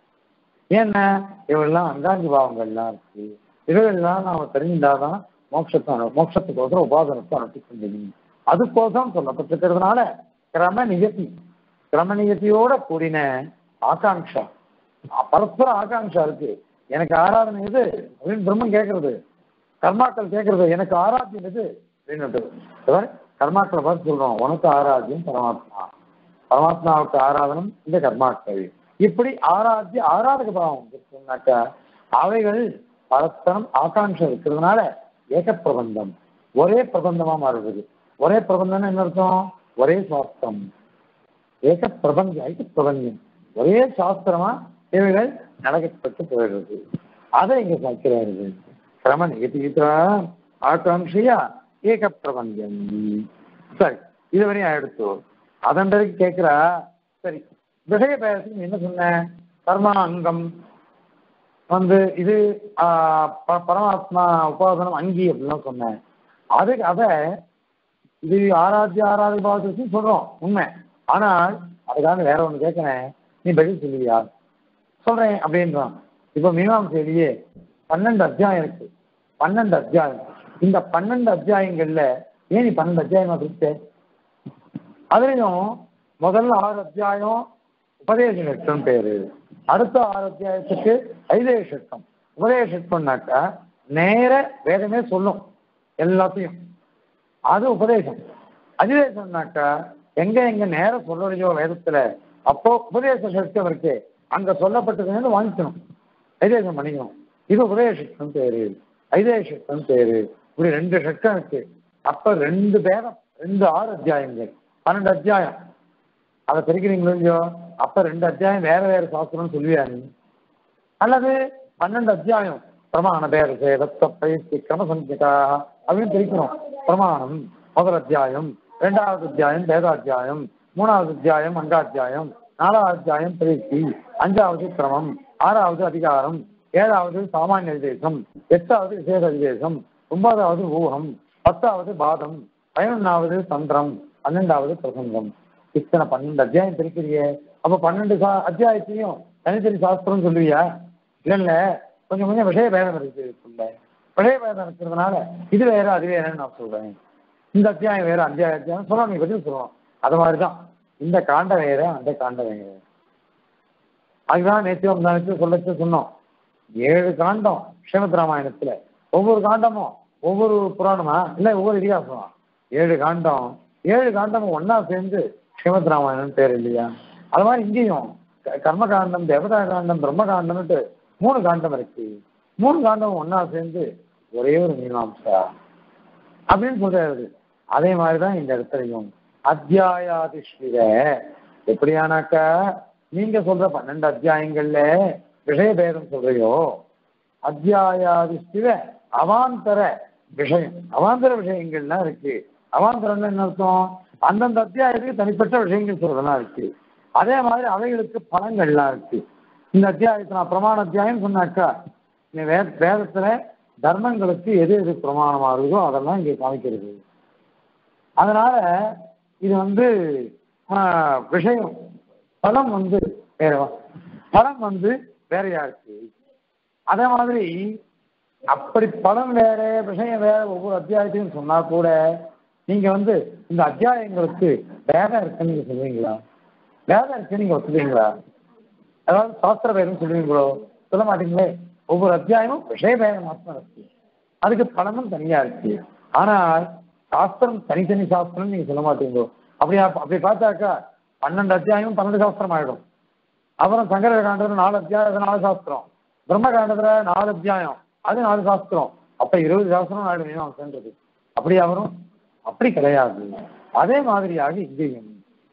ஏன்னா இவெல்லாம் அங்காங்கி பாவங்கள்லாம் இருக்கு இவையெல்லாம் நாம தெரிஞ்சிருந்தாதான் மோட்சத்தை அனு- மோட்சத்துக்கோசரம் உபாசனத்தை அனுப்பிக்க முடியும் அதுக்கோசரம் சொல்லப்பட்டிருக்கிறதுனால கிரம நிகழ்ச்சி கிரம நிகழ்ச்சியோட கூடின ஆகாங்ஷா பரஸ்பர ஆகாங்ஷா இருக்கு எனக்கு ஆராதனை எது அப்படின்னு பிரம்மம் கேட்கறது கர்மாக்கள் கேட்கறது எனக்கு ஆராத்தியம் எது அப்படின்னுட்டு அதாவது கர்மாக்களை பார்த்து சொல்றோம் உனக்கு ஆராத்தியம் பரமாத்மா பரமாத்மாவுக்கு ஆராதனம் இந்த கர்மாக்கள் இப்படி ஆராத்திய ஆராதக பாவம் இருக்குன்னாக்கா அவைகள் பரஸ்பரம் ஆகாங்ஷம் இருக்கிறதுனால ஏக பிரபந்தம் ஒரே பிரபந்தமா மாறுறது ஒரே பிரபந்தம்னா என்ன அர்த்தம் ஒரே சாஸ்திரம் ஏக பிரபஞ்சம் ஐக்க பிரபஞ்சம் ஒரே சாஸ்திரமா இவைகள் நடக்கப்பட்டு போயிடுறது அதை இங்க சாய்க்கிறாரு கிரம நிகழ்ச்சியா ஆகாங்ஷையா ஏக பிரபஞ்சம் சரி இதுவரையும் எடுத்து அதன் பிறகு கேட்கிறா சரி விஷய பேரத்துக்கு நீ என்ன சொன்ன கர்மா அங்கம் வந்து இது ஆஹ், ப- பரமாத்மா உபாசனம் அங்கி அப்படிலாம் சொன்னேன் அதுக்கு அதை இது ஆராத்திய ஆராதி பாவத்துக்கு சொல்றோம் உண்மை ஆனால் அதுக்காக வேற ஒண்ணு கேட்கிறேன் நீ பதில் சொல்லுவியா சொல்றேன் அப்படின்றான் இப்ப மீமாம்சையிலேயே பன்னெண்டு அத்தியாயம் இருக்கு பன்னெண்டு அத்தியாயம் இந்த பன்னெண்டு அத்தியாயங்கள்ல ஏன் நீ பன்னெண்டு அத்தியாயமா பிரிச்ச அதுலயும் முதல்ல ஆறு அத்தியாயம் உபதேச சட்டம் பேரு அடுத்த ஆறு அத்தியாயத்துக்கு ஐதேய சட்டம் உபதேச சட்டம்னாக்கா நேர வேதமே சொல்லும் எல்லாத்தையும் அது உபதேசம் அதிதேசம்னாக்கா எங்க எங்க நேரம் சொல்லலையோ வேதத்துல அப்போ உபதேச சட்டம் இருக்கு அங்க சொல்லப்பட்டதுன்னு வாங்கிக்கணும் ஐதேசம் பண்ணிக்கணும் இது உபதேச சட்டம் பேரு ஐதேய சட்டம் பேரு இப்படி ரெண்டு சட்டம் இருக்கு அப்ப ரெண்டு பேரம் ரெண்டு ஆறு அத்தியாயங்கள் பன்னெண்டு அத்தியாயம் அதை பிரிக்கிறீங்களோ இல்லையோ அப்ப ரெண்டு அத்தியாயம் வேற வேற சாஸ்திரம்னு சொல்லுவியா நீ அல்லது பன்னெண்டு அத்தியாயம் பிரமாண பேர சேதத்த பயிற்சி கிரமசங்கிதா அப்படின்னு பிரிக்கணும் பிரமாணம் முதல் அத்தியாயம் ரெண்டாவது அத்தியாயம் வேதாத்தியாயம் மூணாவது அத்தியாயம் அங்காத்தியாயம் நாலாவது அத்தியாயம் பயிற்சி அஞ்சாவது கிரமம் ஆறாவது அதிகாரம் ஏழாவது சாமானிய விதேசம் எட்டாவது விசேஷ விதேசம் ஒன்பதாவது ஊகம் பத்தாவது பாதம் பதினொன்னாவது தந்திரம் பன்னெண்டாவது பிரசங்கம் இத்தனை பன்னெண்டு அத்தியாயம் பிரிக்கிறியே அப்ப பன்னெண்டு சா அத்தியாயத்தையும் தனித்தனி சாஸ்திரம் சொல்லுவியா இல்ல இல்ல கொஞ்சம் கொஞ்சம் விஷய பேதம் இருக்கு இதுக்குள்ள விஷய பேதம் இருக்கிறதுனால இது வேற அது வேறன்னு நான் சொல்றேன் இந்த அத்தியாயம் வேற அந்த அத்தியாயம் சொல்லணும் நீ பதில் சொல்லணும் அது மாதிரிதான் இந்த காண்டம் வேற அந்த காண்டம் வேற அதுதான் நேற்று முந்தானத்து சொல்லச்சு சொன்னோம் ஏழு காண்டம் ஸ்ரீமத் ராமாயணத்துல ஒவ்வொரு காண்டமும் ஒவ்வொரு புராணமா இல்ல ஒவ்வொரு இதிகாசமா ஏழு காண்டம் ஏழு காண்டமும் ஒண்ணா சேர்ந்து ஸ்ரீமத் ராமாயணம் பேர் இல்லையா அது மாதிரி இங்கேயும் க- கர்ம காண்டம் தேவதா காண்டம் பிரம்ம காண்டம்னுட்டு மூணு காண்டம் இருக்கு மூணு காண்டம் ஒண்ணா சேர்ந்து ஒரே ஒரு மீமாம்சா அப்படின்னு சொல்றாரு அதே மாதிரிதான் இந்த இடத்துலையும் அத்தியாயாதிஷ்டிர எப்படியானாக்கா நீங்க சொல்ற பன்னெண்டு அத்தியாயங்கள்ல விஷய பேதம் சொல்றியோ அத்தியாயாதிஷ்டிர அவாந்தர விஷயம் அவாந்தர விஷயங்கள்லாம் இருக்கு அவாந்தரம்னு என்ன அர்த்தம் அந்தந்த அத்தியாயத்துக்கு தனிப்பட்ட விஷயங்கள் சொல்றதெல்லாம் இருக்கு அதே மாதிரி அவைகளுக்கு பலங்கள்லாம் இருக்கு இந்த அத்தியாயத்தை நான் பிரமாண அத்தியாயம் சொன்னாக்கா இந்த வே வேதத்துல தர்மங்களுக்கு எது எது பிரமாணமா இருக்குதோ அதெல்லாம் இங்கே காமிக்கிறது அதனால இது வந்து ஆஹ், விஷயம் பலம் வந்து வேறவா பலம் வந்து வேறையா இருக்கு அதே மாதிரி அப்படி பலம் வேற விஷயம் வேற ஒவ்வொரு அத்தியாயத்தையும் சொன்னா கூட நீங்க வந்து இந்த அத்தியாயங்களுக்கு வேதம் இருக்குன்னு நீங்க சொல்லுவீங்களா வேதம் இருக்கு நீங்க ஒத்துவீங்களா அதாவது சாஸ்திர பேதம் சொல்லுவீங்களோ சொல்ல மாட்டீங்களே ஒவ்வொரு அத்தியாயமும் விஷய பேதம் மாத்திரம் இருக்கு அதுக்கு பலனும் தனியா இருக்கு ஆனால் சாஸ்திரம் தனித்தனி சாஸ்திரம் நீங்க சொல்ல மாட்டீங்களோ அப்படியா அப்படி பார்த்தாக்கா பன்னெண்டு அத்தியாயமும் பன்னெண்டு சாஸ்திரம் ஆயிடும் அப்புறம் சங்கர காண்டத்துல நாலு அத்தியாயம் அது நாலு சாஸ்திரம் பிரம்ம காண்டத்துல நாலு அத்தியாயம் அது நாலு சாஸ்திரம் அப்ப இருபது சாஸ்திரம் ஆயிடும் மீமாசன்றது அப்படியா வரும் அப்படி கிடையாது அதே மாதிரியாக இங்கேயும்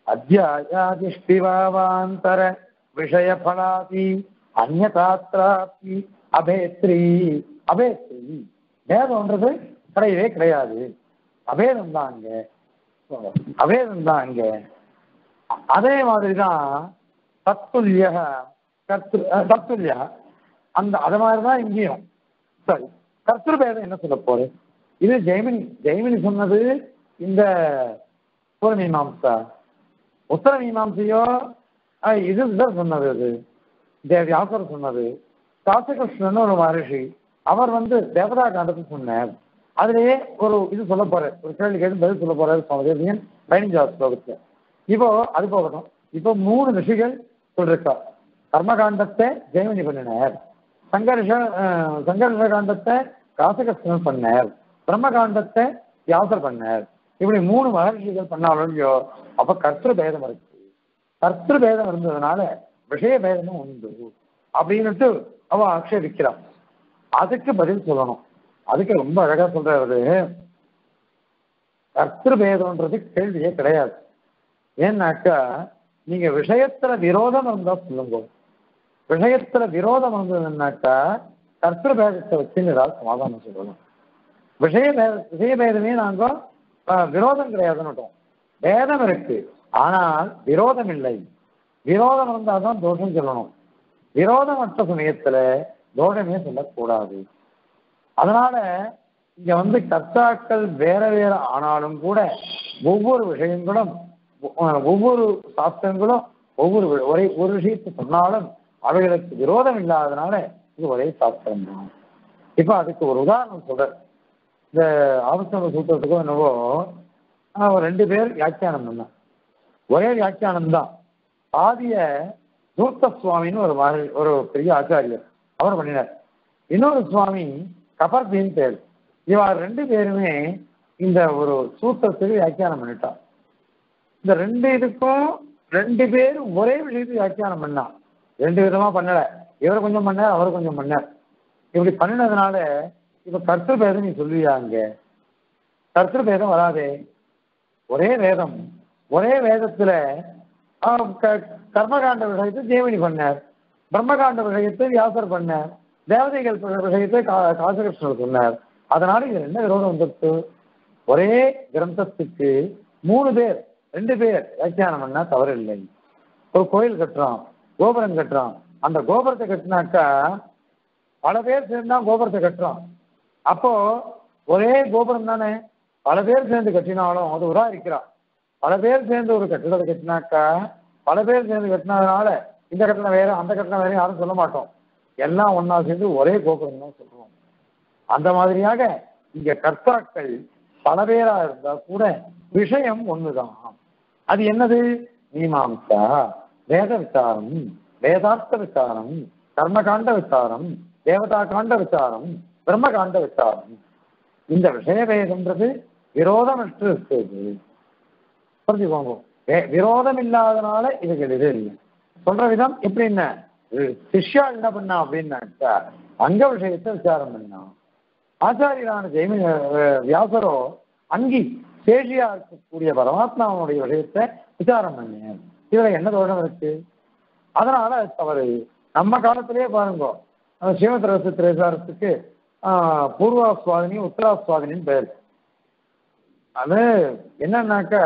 அத்தியாயாதிஷ்டிவாவாந்தர விஷய பலாதி அந்நதாத்ராபி அபேத்ரி அபேத்ரி வேதம்ன்றது கிடையவே கிடையாது அபேதம் தான் அங்க அபேதம் தான் அங்க அதே மாதிரிதான் தத்துல்ய கர்த்து அஹ், தத்துல்ய அந்த அது மாதிரிதான் இங்கேயும் சரி கர்த்திருபேதம் என்ன சொல்ல போகுது இது ஜெய்மினி ஜெய்மினி சொன்னது இந்த பூர்வமீமாம்சா உத்தர மீமாம்சையோ அஹ், இது தான் சொன்னது அது தே- வியாசர் சொன்னது காசகிருஷ்ணன் ஒரு மகரிஷி அவர் வந்து தேவதா காண்டத்தை சொன்னார் அதுலயே ஒரு இது சொல்ல போறார் ஒரு கேள்வி கேட்டு பதில் சொல்ல போறாரு சுவாமி தேசிகன் பதினஞ்சாவது ஸ்லோகத்துல இப்போ அது போகட்டும் இப்போ மூணு ரிஷிகள் சொல்லிருக்கா கர்மகாண்டத்தை ஜெயமணி பண்ணினார் சங்கர்ஷ அஹ், சங்கர்ஷ காண்டத்தை காசகிருஷ்ணன் பண்ணார் பிரம்மகாண்டத்தை வியாசர் பண்ணார் இப்படி மூணு மகர்ஷிகள் பண்ணாலும் இல்லையோ அப்ப கர்த்திரு பேதம் இருக்கு கர்த்திரு பேதம் இருந்ததுனால விஷய பேதமும் உண்டு அப்படின்னுட்டு அவ ஆட்சேபிக்கிறான் அதுக்கு பதில் சொல்லணும் அதுக்கு ரொம்ப அழகா சொல்றாரு கர்த்திரு பேதம்ன்றது கேள்வியே கிடையாது ஏன்னாக்கா நீங்க விஷயத்துல விரோதம் இருந்தா சொல்லுங்க விஷயத்துல விரோதம் இருந்ததுன்னாக்கா கர்த்திரு பேதத்தை வச்சு ஏதாவது சமாதானம் சொல்லணும் விஷய பேத விஷய பேதமே நாங்க ஆஹ், விரோதம் கிடையாதுன்னுட்டோம் பேதம் இருக்கு ஆனால் விரோதம் இல்லை விரோதம் வந்தாதான் தோஷம் சொல்லணும் விரோதமற்ற சமயத்துல தோஷமே சொல்லக்கூடாது அதனால இங்க வந்து கர்த்தாக்கள் வேற வேற ஆனாலும் கூட ஒவ்வொரு விஷயங்களும் ஒ- ஒவ்வொரு சாஸ்திரங்களும் ஒவ்வொரு வி- ஒரே ஒரு விஷயத்தை சொன்னாலும் அவைகளுக்கு விரோதம் இல்லாதனால இது ஒரே சாஸ்திரம் தான் இப்ப அதுக்கு ஒரு உதாரணம் சொல்றேன் இந்த ஆபஸ்தம்ப சூத்திரத்துக்கும் என்னவோ ஆஹ், ஒரு ரெண்டு பேர் வியாக்கியானம் பண்ணான் ஒரே வியாக்கியானம் தான் ஆதிய தூர்த்த சுவாமின்னு ஒரு மகா- ஒரு பெரிய ஆச்சாரியர் அவர் பண்ணினார் இன்னொரு சுவாமி கபர்தின்னு பேர் இவர் ரெண்டு பேருமே இந்த ஒரு சூத்திரத்துக்கு வியாக்கியானம் பண்ணிட்டார் இந்த ரெண்டு இதுக்கும் ரெண்டு பேரும் ஒரே விஷயத்துக்கு வியாக்கியானம் பண்ணான் ரெண்டு விதமா பண்ணல இவர் கொஞ்சம் பண்ணார் அவர் கொஞ்சம் பண்ணார் இப்படி பண்ணினதுனால இப்ப கர்த்தர் பேதம் நீ சொல்லுவியா அங்க கர்த்தர் பேதம் வராதே ஒரே வேதம் ஒரே வேதத்துல ஆஹ், க- கர்மகாண்ட விஷயத்தை தேவனி பண்ணார் பிரம்மகாண்ட விஷயத்தை வியாசர் பண்ணார் தேவதைகள் விஷயத்தை கா- காசகிருஷ்ணர் சொன்னார் அதனால இது என்ன விரோதம் வந்துருச்சு ஒரே கிரந்தத்துக்கு மூணு பேர் ரெண்டு பேர் வியாக்கியானம் பண்ணா தவறில்லை ஒரு கோயில் கட்டுறோம் கோபுரம் கட்டுறோம் அந்த கோபுரத்தை கட்டினாக்கா பல பேர் சேர்ந்து தான் கோபுரத்தை கட்டுறோம் அப்போ ஒரே கோபுரம் தானே பல பேர் சேர்ந்து கட்டினாலும் அது உரா இருக்கிறான் பல பேர் சேர்ந்து ஒரு கட்டிடத்தை கட்டினாக்கா பல பேர் சேர்ந்து கட்டினதுனால இந்த கட்டணம் வேற அந்த கட்டணம் வேற யாரும் சொல்ல மாட்டோம் எல்லாம் ஒண்ணா சேர்ந்து ஒரே கோபுரம் தான் சொல்லுவோம் அந்த மாதிரியாக இங்க கர்த்தாக்கள் பல பேரா இருந்தா கூட விஷயம் ஒண்ணுதான் அது என்னது மீமாம்சா வேத விசாரம் வேதார்த்த விசாரம் கர்மகாண்ட விசாரம் தேவதா காண்ட விசாரம் பிரம்மகாண்ட விசாரம் இந்த விஷய வேதம்ன்றது விரோதமற்று இருக்குது புரிஞ்சுக்கோங்க வே- விரோதம் இல்லாதனால இதுகள் இது இல்லை சொல்ற விதம் எப்படின்னா சிஷ்யா என்ன பண்ணா அப்படின்னாக்கா அங்க விஷயத்தை விசாரம் பண்ணா ஆச்சாரியரான ஜெய்மி அஹ், வியாசரோ அங்கி சேஷியா இருக்கக்கூடிய பரமாத்மாவுடைய விஷயத்தை விசாரம் பண்ணேன் இதுல என்ன தோஷம் இருக்கு அதனால அது தவறு நம்ம காலத்திலேயே பாருங்க அந்த ஸ்ரீமத் ரகசிய திரைசாரத்துக்கு பூர்வாஸ்வாதினி உத்தராஸ்வாதினின்னு பெயர் அது என்னன்னாக்கா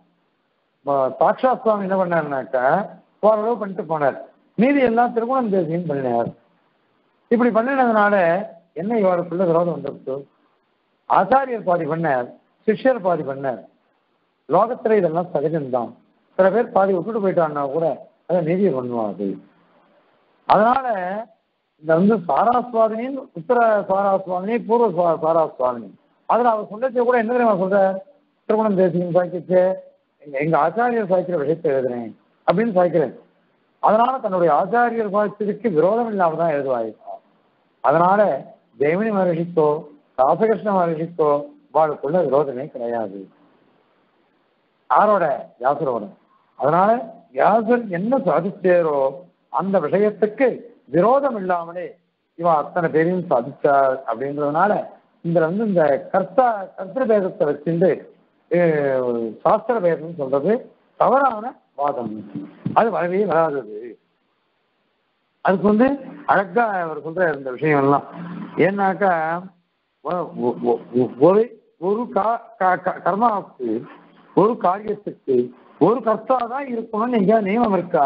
ம- சாக்ஷா சுவாமி என்ன பண்ணாருனாக்கா ஓரளவு பண்ணிட்டு போனார் மீதி எல்லாம் திருமணம் தேசியம் பண்ணினார் இப்படி பண்ணினதுனால என்ன இவருக்குள்ள விரோதம் வந்துருக்கு ஆச்சாரியர் பாதி பண்ணார் சிஷ்யர் பாதி பண்ணார் லோகத்துல இதெல்லாம் சகஜம்தான் சில பேர் பாதி விட்டுட்டு போயிட்டான்னா கூட அதை மீதியை பண்ணுவாது அதனால இந்த வந்து சாராஸ்வாதினின் உத்தர சாராஸ்வாதினி பூர்வ சா- சாராஸ்வாதினி அதுல அவர் சொல்லச்சே கூட என்ன தெரியுமா சொல்ற திருமணம் தேசியம் சாய்க்கிச்சு எங்க எங்க ஆச்சாரியர் சாய்க்கிற விஷயத்தை எழுதுறேன் அப்படின்னு சாய்க்கிறேன் அதனால தன்னுடைய ஆச்சாரியர் சாய்ச்சதுக்கு விரோதம் இல்லாம தான் எழுதுவாயிருக்கார் அதனால ஜெயமினி மகர்ஷிக்கோ ராசகிருஷ்ண மகர்ஷிக்கோ வாழ்க்குள்ள விரோதமே கிடையாது யாரோட வியாசரோட அதனால வியாசர் என்ன சாதிச்சாரோ அந்த விஷயத்துக்கு விரோதம் இல்லாமலே இவன் அத்தனை பேரையும் சாதிச்சார் அப்படின்றதுனால இந்த வந்து இந்த கர்த்தா கர்த்திர பேதத்தை வச்சுட்டு அஹ், சாஸ்திர பேதம் சொல்றது தவறான வாதம் அது வரவே வராதது அதுக்கு வந்து அழகா அவர் சொல்ற இந்த விஷயம் எல்லாம் ஏன்னாக்கா ஒ- ஒ- ஒ- ஒ- ஒரு ஒரு கா- க- க- கர்மாவுக்கு ஒரு காரியத்துக்கு ஒரு கர்த்தா தான் இருக்கணும்னு நீங்க நியமம் இருக்கா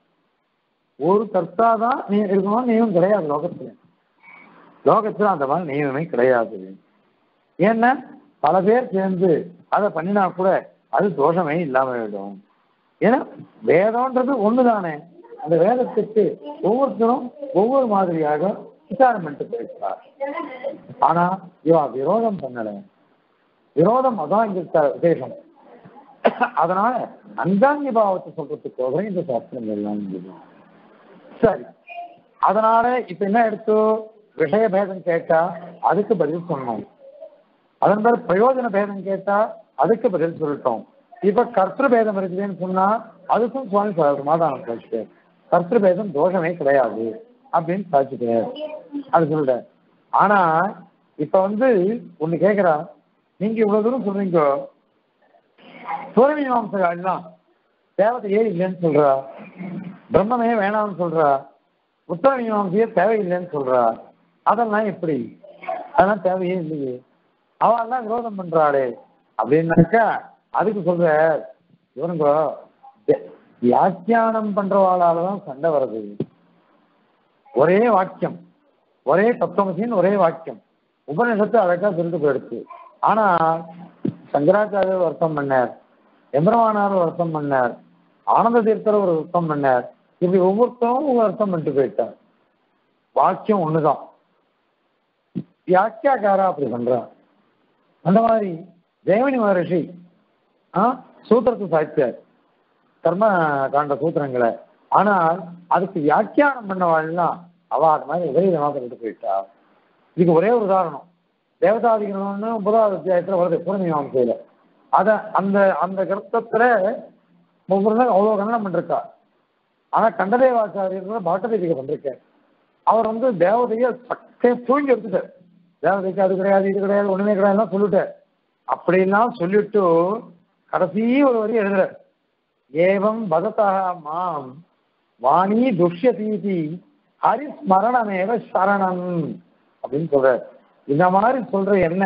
ஒரு கர்த்தா தான் நீ இருக்கணும்னு நியமம் கிடையாது லோகத்துல லோகத்துல அந்த மாதிரி நியமமே கிடையாது ஏன்னா பல பேர் சேர்ந்து அதை பண்ணினா கூட அது தோஷமே இல்லாம போயிடும் ஏன்னா வேதம்ன்றது ஒண்ணுதானே அந்த வேதத்துக்கு ஒவ்வொருத்தரும் ஒவ்வொரு மாதிரியாக விசாரம் பண்ணிட்டு போயிருக்கிறார் ஆனா இவா விரோதம் பண்ணல விரோதம் அதான் இங்க இருக்க விசேஷம் அதனால அந்தாங்கி பாவத்தை சொல்றதுக்கோசரம் இந்த சாஸ்திரம் எல்லாம் இருக்குது. சரி அதனால இப்ப என்ன எடுத்து விஷய பேதம் கேட்டா அதுக்கு பதில் சொன்னோம் அதன் பிறகு பிரயோஜன பேதம் கேட்டா அதுக்கு பதில் சொல்லிட்டோம் இப்ப கர்த்திரு பேதம் இருக்குதுன்னு சொன்னா அதுக்கும் சுவாமி சொல்ற சமாதானம் சாட்சிட்டு கர்த்திரு பேதம் தோஷமே கிடையாது அப்படின்னு சாட்சிட்டு அது சொல்லிட்ட ஆனா இப்ப வந்து ஒண்ணு கேக்குறா நீங்க இவ்வளவு தூரம் சொல்றீங்க சூரமீமாம்சகாலாம் தேவதையே இல்லைன்னு சொல்றா பிரம்மமே வேணாம்னு சொல்றா உத்தர மீமாம்சையே தேவையில்லைன்னு சொல்றா அதெல்லாம் எப்படி அதெல்லாம் தேவையே இல்லையே அவெல்லாம் விரோதம் பண்றாளே அப்படின்னாக்கா அதுக்கு சொல்ற இவனுங்க வி- வியாக்கியானம் பண்றவாளால தான் சண்டை வருது ஒரே வாக்கியம் ஒரே தத்துவமசின்னு ஒரே வாக்கியம் உபநிஷத்து அழகா திருட்டு போயிடுச்சு ஆனா சங்கராச்சாரியர் வருத்தம் பண்ணார் எம்பரமானார் வருத்தம் பண்ணார் ஆனந்த தீர்த்தர் ஒரு வருத்தம் பண்ணார் இப்படி ஒவ்வொருத்தரும் ஒரு அர்த்தம் பண்ணிட்டு போயிட்டார் வாக்கியம் ஒண்ணுதான் வியாக்கியாக்காரா அப்படி பண்றான் அந்த மாதிரி ஜெயமணி மகரிஷி ஆ, சூத்திரத்தை சாய்ச்சார் கர்ம காண்ட சூத்திரங்களை ஆனால் அதுக்கு வியாக்கியானம் பண்ணவாள்லாம் அவ அது மாதிரி விபரீதமாக சொல்லிட்டு போயிட்டா இதுக்கு ஒரே ஒரு உதாரணம் தேவதாதிகரணம்னு முதலாவது அத்தியாயத்துல வருது பூர்ணிமாம்சையில அத அந்த அந்த கிரந்தத்துல ஒவ்வொரு நாள் அவ்வளவு கண்டனம் பண்ணிருக்கா ஆனா கண்டதேவாச்சாரியர் பாட்டதீபிகை பண்ணிருக்கார் அவர் வந்து தேவதைய சக்கே தூங்கி எடுத்துட்டார் தேவதைக்கு அது கிடையாது இது கிடையாது ஒண்ணுமே கிடையாதுலாம் சொல்லிட்டார் அப்படிலாம் சொல்லிட்டு கடைசி ஒரு வரி எழுதுறார் ஏவம் பகதா மாம் வாணி துஷ்யதீதி ஹரிஸ்மரணமேவ சரணம் அப்படின்னு சொல்றார் இந்த மாதிரி சொல்ற என்ன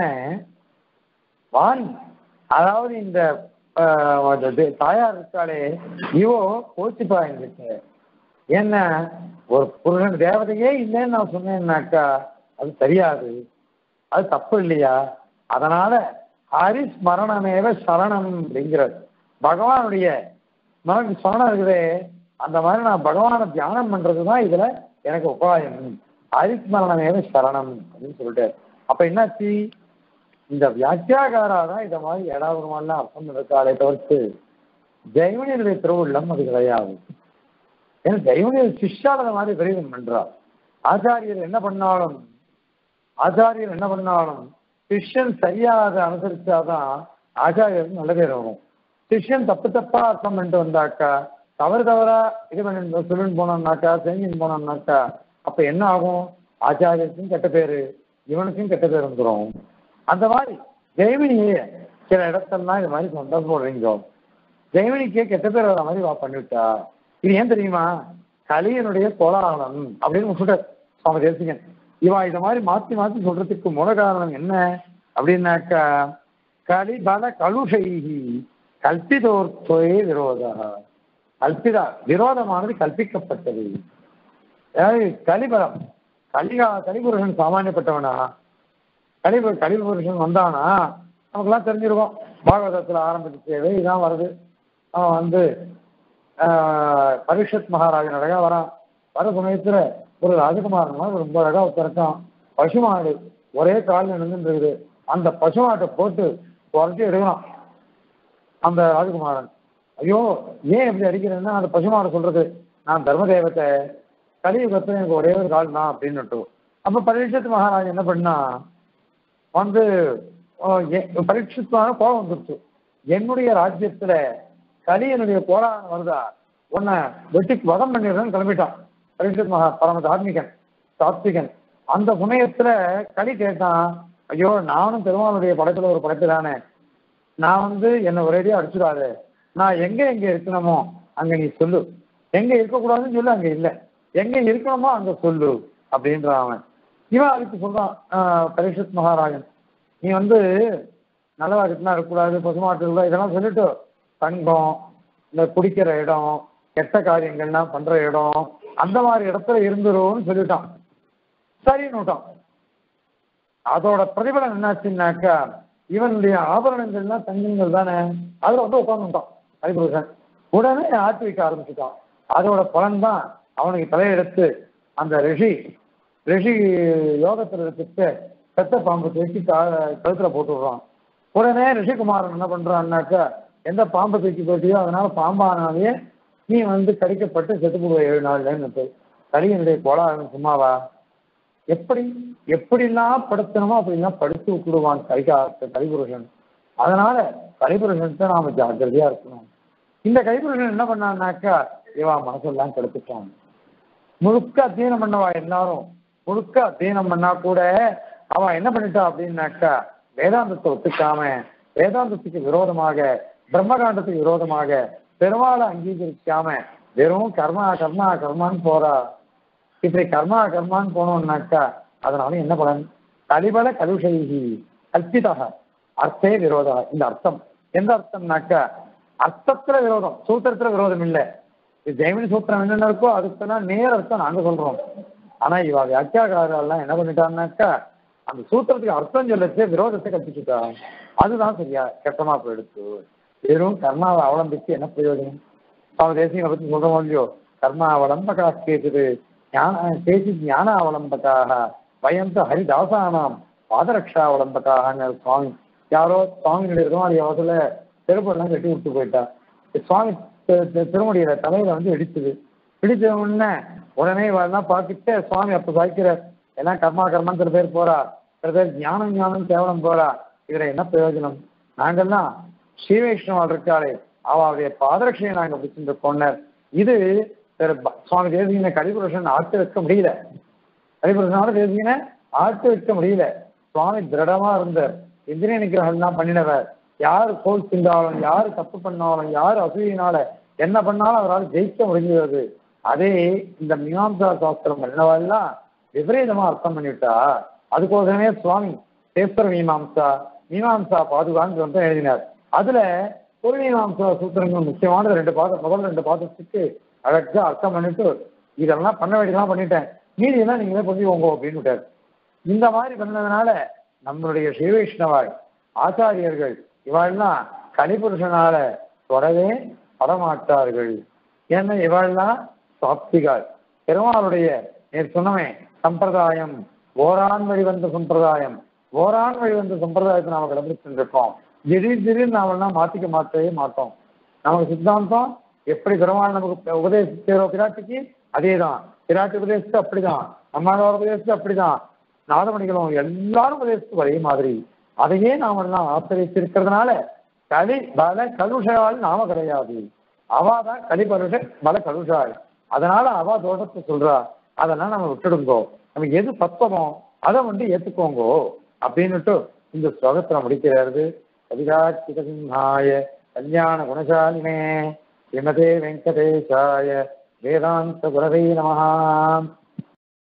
வாணி அதாவது இந்த ஆஹ், அது தாயார் இருக்காளே இவோ கோச்சிப்பா எங்களுக்கு என்ன ஒரு புருஷன் தேவதையே இல்லைன்னு நான் சொன்னேன்னாக்கா அது தெரியாது அது தப்பு இல்லையா அதனால ஹரிஸ்மரணமேவ சரணம் அப்படிங்கிறது பகவானுடைய மனக்கு சரணம் இருக்குதே அந்த மாதிரி நான் பகவானை தியானம் பண்றது தான் இதுல எனக்கு உபாயம் ஹரிஸ்மரணமேவ சரணம் அப்படின்னு சொல்லிட்டு அப்ப என்னாச்சு இந்த வியாக்கியாகாரா தான் இத மாதிரி ஏடாபுரமாலாம் அர்த்தம் இருக்காளே தவிர்த்து ஜெயமணியுடைய திருவுள்ளம் அது கிடையாது ஏன்னா ஜெயமணியர் சிஷ்யால அந்த மாதிரி பெரிதம் பண்றார் ஆச்சாரியர் என்ன பண்ணாலும் ஆச்சாரியர் என்ன பண்ணாலும் சிஷ்யன் சரியா அதை அனுசரிச்சாதான் ஆச்சாரியருக்கு நல்ல பேர் வரும் சிஷ்யன் தப்பு தப்பா அர்த்தம் பண்ணிட்டு வந்தாக்கா தவறு தவறா இது பண்ணி சொல்லிட்டு போனோம்னாக்கா செஞ்சுன்னு போனோம்னாக்கா அப்ப என்ன ஆகும் ஆச்சாரியருக்கும் கெட்ட பேரு இவனுக்கும் கெட்ட பேர் வந்துடும் அந்த மாதிரி ஜெயமினியே சில இடத்தெல்லாம் இது மாதிரி சந்தோஷம் போடுறீங்க ஜெயமினிக்கே கெட்ட பேர் வர மாதிரி வா பண்ணிவிட்டா இது ஏன் தெரியுமா கலியனுடைய கோலாகலம் அப்படின்னு விட்டுட்டார் சுவாமி தேசிகன் இவா இத மாதிரி மாத்தி மாத்தி சொல்றதுக்கு மூல காரணம் என்ன அப்படின்னாக்கா கலிபல கலுஷைகி கல்பிதோர்த்தோயே விரோதா கல்பிதா விரோதமானது கல்பிக்கப்பட்டது அதாவது கலிபலம் கலிகா கலிபுருஷன் சாமானியப்பட்டவனா கலிபு கலிபுருஷன் வந்தானா நமக்கெல்லாம் தெரிஞ்சிருக்கும் பாகவதத்துல ஆரம்பிச்ச சேவை இதான் வருது அவன் வந்து ஆஹ், பரீட்சத் மகாராஜன் அழகா வரான் வர சமயத்துல ஒரு ராஜகுமாரன் மாதிரி ரொம்ப அழகா ஒருத்தருக்கான் பசுமாடு ஒரே காலில் நின்றுருக்குது அந்த பசுமாட்டை போட்டு குறைச்சி எடுக்கிறான் அந்த ராஜகுமாரன் ஐயோ ஏன் இப்படி அடிக்கிறேன்னா அந்த பசுமாடு சொல்றது நான் தர்மதேவத்தை கலியுகத்துல எனக்கு ஒரே ஒரு கால் தான் அப்படின்னுட்டு அப்ப பரீட்சத் மகாராஜ் என்ன பண்ணா வந்து பரீட்சித்தான கோபம் வந்துருச்சு என்னுடைய ராஜ்யத்துல கலியனுடைய கோலாகலம் வருதா உன்னை வெட்டி வதம் பண்ணிடுறேன்னு கிளம்பிட்டான் பரீட்சித் மகா பரம தார்மிகன் சாத்விகன் அந்த சமயத்துல களி கேட்டான் ஐயோ நானும் பெருமாளுடைய படத்துல ஒரு படத்து தானே நான் வந்து என்னை ஒரேடியா அடிச்சிடாது நான் எங்க எங்க இருக்கணுமோ அங்க நீ சொல்லு எங்க இருக்கக்கூடாதுன்னு சொல்லு அங்க இல்ல எங்க இருக்கணுமோ அங்க சொல்லு அப்படின்றான் அவன் இவன் அதுக்கு சொல்றான் ஆஹ், பரீட்சித் மகாராஜன் நீ வந்து நல்லதா இருக்கணும் இருக்கக்கூடாது பசுமாட்டு இருக்கக்கூடாது இதெல்லாம் சொல்லிட்டு தங்கம் இந்த குடிக்கிற இடம் கெட்ட காரியங்கள்லாம் பண்ற இடம் அந்த மாதிரி இடத்துல இருந்துரும்னு சொல்லிட்டான் சரின்னு விட்டான் அதோட பிரதிபலன் என்னாச்சுன்னாக்கா இவனுடைய ஆபரணங்கள்லாம் தங்கங்கள் தானே அதுல வந்து உட்காந்துட்டான் ஹரிபுருஷன் உடனே ஆட்டி வைக்க ஆரம்பிச்சுட்டான் அதோட பலன் தான் அவனுக்கு தலையெடுத்து அந்த ரிஷி ரிஷி யோகத்துல எடுத்துட்டு செத்த பாம்பு தூக்கி கா- கழுத்துல போட்டு விடுறான் உடனே ரிஷிகுமாரன் என்ன பண்றான்னாக்கா எந்த பாம்பை தூக்கி போட்டியோ அதனால பாம்பானாலே நீ வந்து கடிக்கப்பட்டு செத்து போடுவ ஏழு நாள்லன்னு கலியனுடைய கோலாகலம் சும்மாவா எப்படி எப்படிலாம் படுத்தணுமோ அப்படிலாம் படுத்து விட்டுடுவான் கலிகா கலிபுருஷன் அதனால கலிபுருஷன்ட்ட நாம ஜாக்கிரதையா இருக்கணும் இந்த கலிபுருஷன் என்ன பண்ணான்னாக்கா இவா மனசெல்லாம் கெடுத்துட்டான் முழுக்க அத்தியனம் பண்ணவா எல்லாரும் முழுக்க அத்தியனம் பண்ணா கூட அவன் என்ன பண்ணிட்டா அப்படின்னாக்கா வேதாந்தத்தை ஒத்துக்காம வேதாந்தத்துக்கு விரோதமாக பிரம்மகாண்டத்துக்கு விரோதமாக பெருமாளை அங்கீகரிக்காம வெறும் கர்மா கர்மா கர்மான்னு போறா இப்படி கர்மா கர்மான்னு போனோம்னாக்கா அதனால என்ன பலன் கலிபல கலுஷைகி கல்பிதாக அர்த்தே விரோதா இந்த அர்த்தம் எந்த அர்த்தம்னாக்கா அர்த்தத்துல விரோதம் சூத்திரத்துல விரோதம் இல்லை இது ஜெயமணி சூத்திரம் என்னென்ன இருக்கோ அதுக்கு தான் நேர அர்த்தம் நாங்க சொல்றோம் ஆனா இவ வியாக்கியாகாரெல்லாம் என்ன பண்ணிட்டான்னாக்கா அந்த சூத்திரத்துக்கு அர்த்தம் சொல்லச்சு விரோதத்தை கற்பிச்சுட்டா அதுதான் சரியா கெட்டமா போயிடுச்சு வெறும் கர்மாவை அவலம்பிச்சு என்ன பிரயோஜனம் அவன் தேசியங்களை பத்தி சொல்றோம் இல்லையோ கர்மா அவலம்பகா கேக்குது ஞான கேசி ஞான அவலம்பக்காக வயந்த ஹரிதாசானாம் பாதரக்ஷா அவலம்பக்காக சுவாமி யாரோ சுவாமி இருக்கோம் அது அவத்துல செருப்பெல்லாம் கட்டி விட்டு போயிட்டா சுவாமி தி- தி- திருமுடியில தலையில வந்து இடிச்சுது இடிச்ச உடனே உடனே வரலாம் பார்த்துட்டு சுவாமி அப்ப சாய்க்கிறார் எல்லாம் கர்மா கர்மம் சில பேர் போறா சில பேர் ஞானம் ஞானம் கேவலம் போறா இதுல என்ன பிரயோஜனம் நாங்கெல்லாம் ஸ்ரீ வைஷ்ணவால் இருக்காளே அவளுடைய பாதரட்சையை நாங்க பிடிச்சிட்டு கொண்டார் இது திரு ப- சுவாமி தேசிகனை கலிபுருஷன் ஆட்டு வைக்க முடியல கலிபுருஷனால தேசிகனை ஆட்டு வைக்க முடியல சுவாமி திருடமா இருந்தார் இந்திரிய நிகிரகம்லாம் பண்ணினவர் யார் கோல் சிந்தாலும் யார் தப்பு பண்ணாலும் யார் அசூயினால என்ன பண்ணாலும் அவரால் ஜெயிக்க முடிஞ்சது அதே இந்த மீமாம்சா சாஸ்திரம் என்னவெல்லாம் விபரீதமா அர்த்தம் பண்ணிவிட்டா அதுக்கோசமே சுவாமி சேஸ்வர மீமாம்சா மீமாம்சா பாதுகான்னு வந்து எழுதினார் அதுல ஒரு மீமாம்சா சூத்திரங்கள் முக்கியமான ரெண்டு பாதம் முதல் ரெண்டு பாதத்துக்கு அழகா அர்த்தம் பண்ணிட்டு இதெல்லாம் பண்ண வேண்டியதெல்லாம் பண்ணிட்டேன் மீதியெல்லாம் நீங்களே பண்ணிக்கோங்க அப்படின்னு விட்டார் இந்த மாதிரி பண்ணதுனால நம்மளுடைய ஸ்ரீ வைஷ்ணவாய் ஆச்சாரியர்கள் இவாள்லாம் கலிபுருஷனால தொடவே படமாட்டார்கள் ஏன்னா இவாள்லாம் சாப்திகாள் பெருமாளுடைய நேற்று சொன்னமே சம்பிரதாயம் ஓரான் வழிவந்த சம்பிரதாயம் ஓரான் வழிவந்த சம்பிரதாயத்தை நாம கடைபிடிச்சுட்டு இருக்கோம் திடீர் திடீர்னு நாமெல்லாம் மாத்திக்க மாற்றவே மாட்டோம் நமக்கு சித்தாந்தம் எப்படி பெருமாள் நமக்கு உபதேசிக்கிறோ பிராட்டிக்கு அதேதான் பிராட்டி உபதேசித்து அப்படிதான் நம்மளோட உபதேசித்து அப்படிதான் நாதமணிகளும் எல்லாரும் உபதேசித்து ஒரே மாதிரி அதையே நாம எல்லாம் ஆசிரியத்திருக்கிறதுனால கலி பல கலுஷால் நாம கிடையாது அவா தான் கலிபருஷ பல கலுஷாள் அதனால அவா தோஷத்தை சொல்றா அதெல்லாம் நம்ம விட்டுடுங்கோ நமக்கு எது பத்தமோ அதை வந்து ஏத்துக்கோங்கோ அப்படின்னுட்டு இந்த ஸ்லோகத்துல முடிக்கிறாரு கவிதாச்சிக சிம்ஹாய கல்யாண குணசாலினே ஸ்ரீமதே வெங்கடேசாய வேதாந்த குரவே நமஹா